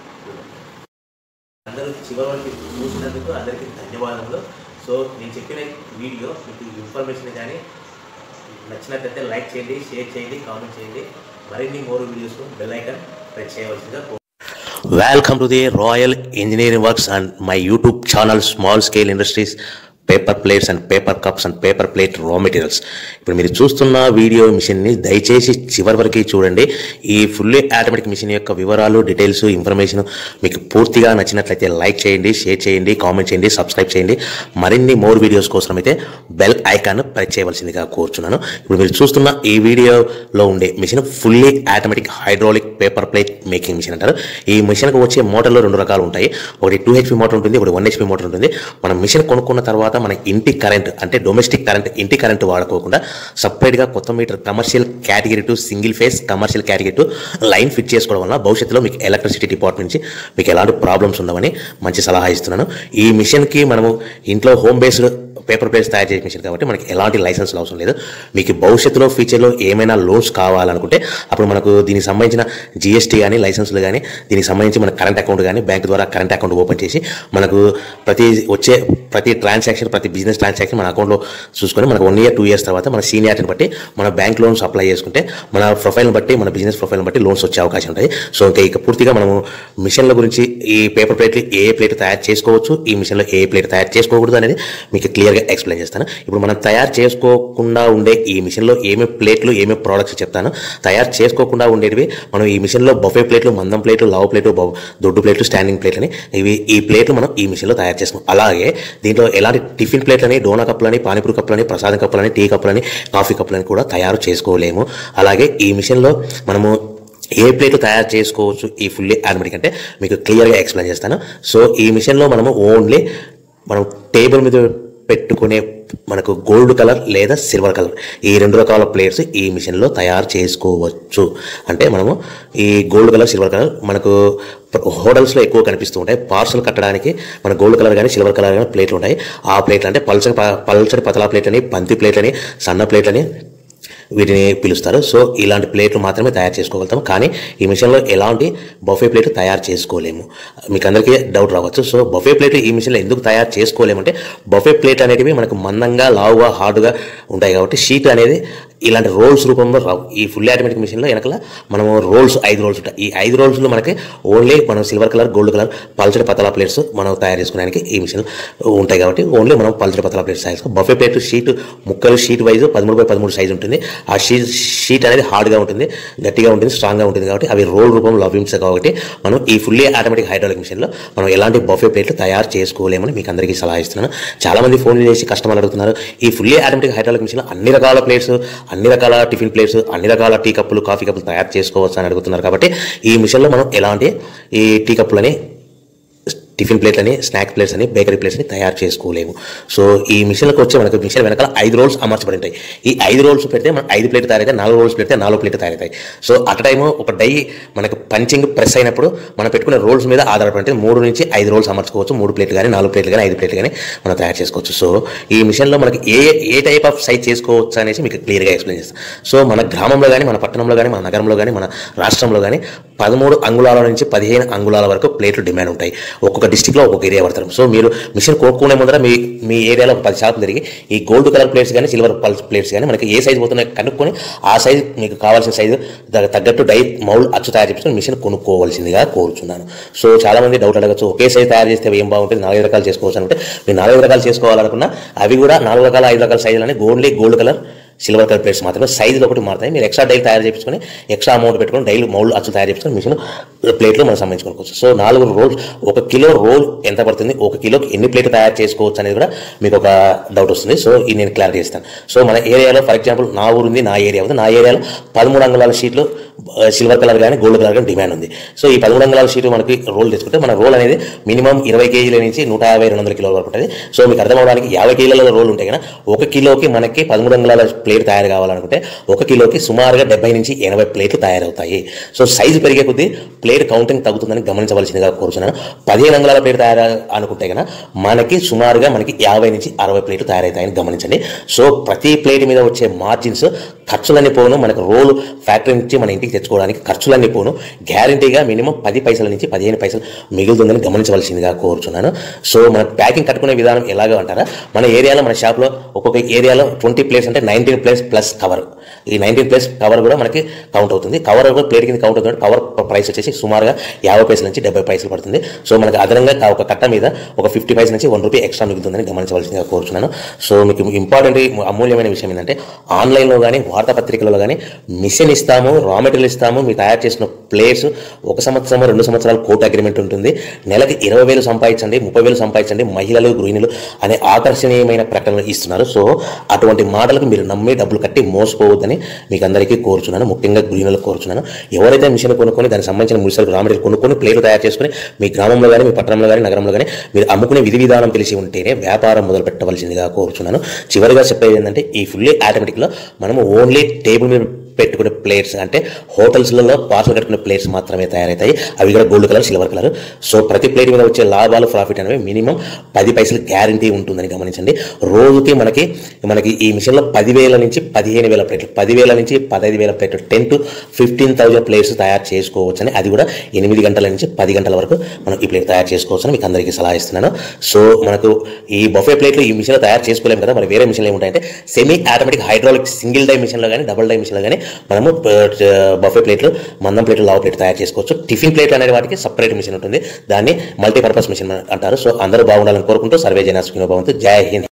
అందరూ చివరి వరకు చూసినందుకు అందరికీ ధన్యవాదములు సో నేను చెప్పిన వీడియో మీకు ఇన్ఫర్మేషన్ కానీ నచ్చినట్లయితే లైక్ చేయండి షేర్ చేయండి కామెంట్ చేయండి మరిన్ని more videos bell icon press చేయవలసిందిగా కోరు- Welcome to the Royal Engineering Works and my YouTube channel Small Scale Industries paper plates and paper cups and paper plate raw materials ఇప్పుడు మీరు చూస్తున్న video మిషన్ని దయచేసి చివరి వరకు చూడండి ఈ ఫుల్లీ ఆటోమేటిక్ మిషన్ యొక్క వివరాలు డీటెయిల్స్ ఇన్ఫర్మేషన్ మీకు పూర్తిగా నచ్చినట్లయితే లైక్ చేయండి షేర్ చేయండి కామెంట్ చేయండి సబ్స్క్రైబ్ చేయండి మరిన్ని మోర్ వీడియోస్ కోసం అయితే బెల్ ఐకాన్ ప్రెస్ చేయవలసిందిగా కోరుచున్నాను ఇప్పుడు మీరు చూస్తున్న ఈ వీడియోలో ఉండే machine fully automatic hydraulic paper plate making machine అంటారు ఈ మిషన్కి వచ్చే మోటార్లో రెండు రకాలు ఉంటాయి ఒకటి టూ హెచ్పి మోటార్ ఉంటుంది ఒకటి వన్ హెచ్పి మోటార్ ఉంటుంది మనం మిషన్ కొనుక్కున్న తర్వాత మన ఇంటి కరెంట్ అంటే డొమెస్టిక్ కరెంట్ ఇంటి కరెంట్ వాడుకోకుండా సపరేట్గా కొత్త meter commercial category two single phase commercial category two line fit చేసుకోవడం వల్ల భవిష్యత్తులో మీకు ఎలక్ట్రిసిటీ డిపార్ట్మెంట్ నుంచి మీకు ఎలాంటి ప్రాబ్లమ్స్ ఉండవని మంచి సలహా ఇస్తున్నాను ఈ మిషన్కి మనము ఇంట్లో హోమ్ బేస్డ్ పేపర్ ప్లేట్స్ తయారు చేసే మిషన్ కాబట్టి మనకి ఎలాంటి లైసెన్స్ అవసరం లేదు మీకు భవిష్యత్తులో ఫ్యూచర్లో ఏమైనా లోన్స్ కావాలనుకుంటే అప్పుడు మనకు దీనికి సంబంధించిన జిఎస్టీ కానీ లైసెన్స్లు కానీ దీనికి సంబంధించి మన కరెంట్ అకౌంట్ కానీ బ్యాంక్ ద్వారా కరెంట్ అకౌంట్ ఓపెన్ చేసి మనకు ప్రతి వచ్చే ప్రతి ట్రాన్సాక్షన్ ప్రతి బిజినెస్ ట్రాన్సాక్షన్ మన అకౌంట్లో చూసుకొని మనకు వన్ ఇయర్ టూ ఇయర్స్ తర్వాత మన సీనియారిటీని బట్టి మన బ్యాంక్ లోన్స్ అప్లై చేసుకుంటే మన ప్రొఫైల్ని బట్టి మన బిజినెస్ ప్రొఫైల్ని బట్టి లోన్స్ వచ్చే అవకాశం ఉంటాయి సో ఇంకా ఇక పూర్తిగా మనము మిషన్ల గురించి ఈ పేపర్ ప్లేట్లు ఏ ప్లేట్ తయారు చేసుకోవచ్చు ఈ మిషన్లో ఏ ప్లేట్ తయారు చేసుకోకూడదు అనేది మీకు క్లియర్గా ఎక్స్ప్లెయిన్ చేస్తాను ఇప్పుడు మనం తయారు చేసుకోకుండా ఉండే ఈ మిషన్లో ఏమేమి ప్లేట్లు ఏమేమి ప్రోడక్ట్స్ చెప్తాను తయారు చేసుకోకుండా ఉండేటివి మనం ఈ మిషన్లో బఫే ప్లేట్లు మందం ప్లేట్లు లావు ప్లేట్లు బౌ- దొడ్డు ప్లేట్లు స్టాండింగ్ ప్లేట్లని ఇవి ఈ ప్లేట్లు మనం ఈ మిషన్లో తయారు చేసుకుంటాం అలాగే దీంట్లో ఎలాంటి టిఫిన్ ప్లేట్లని డోనా కప్పులని పానీపూరి కప్పులని ప్రసాదం కప్పులని టీ కప్పులని కాఫీ కప్పులని కూడా తయారు చేసుకోలేము అలాగే ఈ మిషన్లో మనము ఏ ప్లేట్లు తయారు చేసుకోవచ్చు ఈ ఫుల్లీ ఆటోమేటిక్ అంటే మీకు క్లియర్గా ఎక్స్ప్లెయిన్ చేస్తాను సో ఈ మిషన్లో మనము ఓన్లీ మనం టేబుల్ మీద పెట్టుకునే మనకు గోల్డ్ కలర్ లేదా సిల్వర్ కలర్ ఈ రెండు రకాల ప్లేట్స్ ఈ మిషన్లో తయారు చేసుకోవచ్చు అంటే మనము ఈ గోల్డ్ కలర్ సిల్వర్ కలర్ మనకు హోటల్స్లో ఎక్కువ కనిపిస్తూ ఉంటాయి పార్సల్ కట్టడానికి మన గోల్డ్ కలర్ కానీ సిల్వర్ కలర్ కానీ ప్లేట్లు ఉంటాయి ఆ ప్లేట్లు అంటే పల్చని ప- పల్చని పతలా ప్లేట్లని బంతి ప్లేట్లని సన్న ప్లేట్లని వీటిని పిలుస్తారు సో ఇలాంటి ప్లేట్లు మాత్రమే తయారు చేసుకోగలుగుతాం కానీ ఈ మిషన్లో ఎలాంటి బఫే ప్లేట్ తయారు చేసుకోలేము మీకు అందరికీ డౌట్ రావచ్చు సో బఫే ప్లేట్ ఈ మిషన్లో ఎందుకు తయారు చేసుకోలేమంటే బఫే ప్లేట్ అనేటివి మనకు మందంగా లావుగా హార్డ్గా ఉంటాయి కాబట్టి షీట్ అనేది ఇలాంటి రోల్స్ రూపంలో రావు ఈ ఫుల్ ఆటోమేటిక్ మిషన్లో వెనకాల మనము రోల్స్ ఐదు రోల్స్ ఉంటాయి ఈ ఐదు రోల్స్లో మనకి ఓన్లీ మనం సిల్వర్ కలర్ గోల్డ్ కలర్ పల్చడి పతలా ప్లేట్స్ మనం తయారు చేసుకోవడానికి ఈ మిషన్ ఉంటాయి కాబట్టి ఓన్లీ మనం పల్చడి పతలా ప్లేట్స్ తయారు చేసుకో బఫే ప్లేట్ షీట్ ముక్కలు షీట్ వైజ్ పదమూడు బై పదమూడు సైజ్ ఉంటుంది ఆ షీట్ షీట్ అనేది హార్డ్గా ఉంటుంది గట్టిగా ఉంటుంది స్ట్రాంగ్గా ఉంటుంది కాబట్టి అవి రోల్ రూపంలో లభించవు కాబట్టి మనం ఈ ఫుల్లీ ఆటోమేటిక్ హైడ్రాలిక్ మిషన్లో మనం ఎలాంటి బఫే ప్లేట్లు తయారు చేసుకోలేమని మీకు అందరికీ సలహా ఇస్తున్నాను చాలా మంది ఫోన్లు చేసి కస్టమర్లు అడుగుతున్నారు ఈ ఫుల్లీ ఆటోమేటిక్ హైడ్రాలిక్ మిషన్లో అన్ని రకాల ప్లేట్స్ అన్ని రకాల టిఫిన్ ప్లేట్స్ అన్ని రకాల టీ కప్పులు కాఫీ కప్పులు తయారు చేసుకోవచ్చు అని అడుగుతున్నారు కాబట్టి ఈ మిషన్లో మనం ఎలాంటి ఈ టీ కప్పులని టిఫిన్ ప్లేట్లని స్నాక్ ప్లేట్స్ అని బేకరీ ప్లేట్స్ని తయారు చేసుకోలేము సో ఈ మిషన్లకు వచ్చే మనకు మిషన్ వెనకాల ఐదు రోల్స్ అమర్చబడి ఉంటాయి ఈ ఐదు రోల్స్ పెడితే మనం ఐదు ప్లేట్ తయారైతే నాలుగు రోల్స్ పెడితే నాలుగు ప్లేట్ తయారవుతాయి సో అట్ టైం ఒక డై మనకు పంచింగ్ ప్రెస్ అయినప్పుడు మనం పెట్టుకునే రోల్స్ మీద ఆధారపడి మూడు నుంచి ఐదు రోల్స్ అమర్చుకోవచ్చు మూడు ప్లేట్లు కానీ నాలుగు ప్లేట్లు కానీ ఐదు ప్లేట్లు కానీ మనం తయారు చేసుకోవచ్చు సో ఈ మిషన్లో మనకి ఏ ఏ టైప్ ఆఫ్ సైజ్ చేసుకోవచ్చు అనేసి మీకు క్లియర్గా ఎక్స్ప్లెయిన్ చేస్తాను సో మన గ్రామంలో కానీ మన పట్టణంలో కానీ మన నగరంలో కానీ మన రాష్ట్రంలో కానీ పదమూడు అంగుళాల నుంచి పదిహేను అంగుళాల వరకు ప్లేట్లు డిమాండ్ ఉంటాయి ఒక్కొక్క డిస్టిక్లో ఒక్కొక్క ఏరియా పడతారు సో మీరు మిషన్ కొనుక్కునే ముందర మీ మీ ఏరియాలో ఒక పది శాతం తిరిగి ఈ గోల్డ్ కలర్ ప్లేట్స్ కానీ సిల్వర్ పల్స్ ప్లేట్స్ కానీ మనకి ఏ సైజ్ పోతున్నాయో కనుక్కొని ఆ సైజ్ మీకు కావాల్సిన సైజు దానికి తగ్గట్టు డై మౌల్ అచ్చు తయారు చేసుకుని మిషన్ కొనుక్కోవాల్సిందిగా కోరుచున్నాను సో చాలా మంది డౌట్ అడగచ్చు ఒకే సైజ్ తయారు చేస్తే ఏం బాగుంటుంది నాలుగు రకాలు చేసుకోవచ్చు అంటే మీరు నాలుగు రకాలు చేసుకోవాలనుకున్నా అవి కూడా నాలుగు రకాల ఐదు రకాల సైజులని only gold colour silver colour plates మాత్రమే సైజులు ఒకటి మారుతాయి మీరు ఎక్స్ట్రా డైల్ తయారు చేయించుకొని ఎక్స్ట్రా అమౌంట్ పెట్టుకొని డైలీ మౌల్ అచ్చు తయారు చేసుకొని మిషన్ ప్లేట్లు మనం సంబంధించుకోవచ్చు సో నాలుగు రోల్ ఒక కిలో రోల్ ఎంత పడుతుంది ఒక కిలోకి ఎన్ని ప్లేట్ తయారు చేసుకోవచ్చు అనేది కూడా మీకు ఒక డౌట్ వస్తుంది సో ఇది నేను క్లారిటీ ఇస్తాను సో మన ఏరియాలో ఫర్ ఎగ్జాంపుల్ నా ఊరు ఉంది నా ఏరియా ఉంది నా ఏరియాలో పదమూడు అంగుళాల షీట్లు సిల్వర్ కలర్ కానీ గోల్డ్ కలర్ కానీ డిమాండ్ ఉంది సో ఈ పదమూడు అంగుళాల షీట్ మనకి రోల్ తీసుకుంటే మన రోల్ అనేది మినిమం ఇరవై కేజీల నుంచి నూట యాభై రెండు వందల కిలోల వరకు ఉంటుంది సో మీకు అర్థం అవడానికి యాభై కేజీల రోల్ ఉంటాయి కదా ఒక కిలోకి మనకి పదమూడు అంగుళాల ప్లేట్ తయారు కావాలనుకుంటే ఒక కిలోకి సుమారుగా డెబ్బై నుంచి ఎనభై ప్లేట్లు తయారవుతాయి సో సైజు పెరిగే కొద్దీ ప్లేట్ కౌంటింగ్ తగ్గుతుందని గమనించవలసిందిగా కోరుచున్నాను పదిహేను అంగుళాల ప్లేట్ తయారు అనుకుంటే కనుక మనకి సుమారుగా మనకి యాభై నుంచి అరవై ప్లేట్లు తయారవుతాయని గమనించండి సో ప్రతి ప్లేట్ మీద వచ్చే మార్జిన్స్ ఖర్చులన్నీ పోను మనకు రోల్ ఫ్యాక్టరీ నుంచి మన ఇంటికి తెచ్చుకోవడానికి ఖర్చులన్నీ పోను గ్యారంటీగా మినిమం పది పైసల నుంచి పదిహేను పైసలు మిగులుతుందని గమనించవలసిందిగా కోరుచున్నాను సో మన ప్యాకింగ్ కట్టుకునే విధానం ఎలాగో అంటారా మన ఏరియాలో మన షాప్లో ఒక్కొక్క ఏరియాలో ట్వంటీ ప్లేస్ అంటే నైన్టీన్ ప్లేస్ ప్లస్ కవర్ ఈ నైన్టీన్ ప్లేస్ కవర్ కూడా మనకి కౌంట్ అవుతుంది కవర్ కూడా ప్లేట్ కింద కౌంట్ అవుతుంది కవర్ ప్రైస్ వచ్చేసి సుమారుగా యాభై పైసల నుంచి డెబ్బై పైసలు పడుతుంది సో మనకి అదనంగా ఒక కట్ట మీద ఒక ఫిఫ్టీ పైసల నుంచి వన్ రూపీ ఎక్స్ట్రా మిగులుతుందని గమనించవలసిందిగా కోరుచున్నాను సో మీకు ఇంపార్టెంట్ అమూల్యమైన విషయం ఏంటంటే ఆన్లైన్లో కానీ వార్తాపత్రికలలో కానీ మిషన్ ఇస్తాము రా మెటీరియల్ ఇస్తాము మీరు తయారు చేసిన ప్లేట్స్ ఒక సంవత్సరం రెండు సంవత్సరాలు కోర్టు అగ్రిమెంట్ ఉంటుంది నెలకి ఇరవై వేలు సంపాదించండి ముప్పై వేలు సంపాదించండి మహిళలు గృహిణులు అనే ఆకర్షణీయమైన ప్రకటనలు ఇస్తున్నారు సో అటువంటి మాటలకు మీరు నమ్మి డబ్బులు కట్టి మోసపోవద్దని మీకు అందరికీ కోరుచున్నాను ముఖ్యంగా గృహిణులకు కోరుచున్నాను ఎవరైతే మిషన్ కొనుక్కొని దానికి సంబంధించిన ముడిసలు రా మెటీరియల్ కొనుక్కొని ప్లేట్లు తయారు చేసుకుని మీ గ్రామంలో కానీ మీ పట్టణంలో కానీ నగరంలో కానీ మీరు అమ్ముకునే విధి విధానం తెలిసి ఉంటేనే వ్యాపారం మొదలు పెట్టవలసిందిగా కోరుచున్నాను చివరిగా చెప్పేది ఏంటంటే ఈ ఫుల్లీ ఆటోమేటిక్లో మనము ఓన్లీ టేబుల్ మీద పెట్టుకునే ప్లేట్స్ అంటే హోటల్స్లలో పార్సల్ కట్టుకునే ప్లేట్స్ మాత్రమే తయారవుతాయి అవి కూడా gold colour silver colour so ప్రతి ప్లేట్ మీద వచ్చే లాభాలు ప్రాఫిట్ అనేవి మినిమం పది పైసలు గ్యారంటీ ఉంటుందని గమనించండి రోజుకి మనకి మనకి ఈ మిషన్లో పదివేల నుంచి పదిహేను వేల ప్లేట్లు పదివేల నుంచి పదహైదు వేల ప్లేట్లు ten to fifteen thousand plates తయారు చేసుకోవచ్చని అది కూడా ఎనిమిది గంటల నుంచి పది గంటల వరకు మనం ఈ ప్లేట్ తయారు చేసుకోవచ్చని మీకు అందరికీ సలహా ఇస్తున్నాను సో మనకు ఈ బఫే ప్లేట్లు ఈ మిషన్లో తయారు చేసుకోలేము కదా మరి వేరే మిషన్లు ఏముంటాయంటే semi automatic hydraulic single die మిషన్లో కానీ డబుల్ డై మిషన్లో కానీ మనము బఫే ప్లేట్లు మందం ప్లేట్లు లావు ప్లేట్ తయారు చేసుకోవచ్చు టిఫిన్ ప్లేట్లు అనే వాటికి సపరేట్ మిషన్ ఉంటుంది దాన్ని మల్టీపర్పస్ మిషన్ అంటారు సో అందరూ బాగుండాలని కోరుకుంటూ సర్వే జనాస్ భవంతు జై హింద్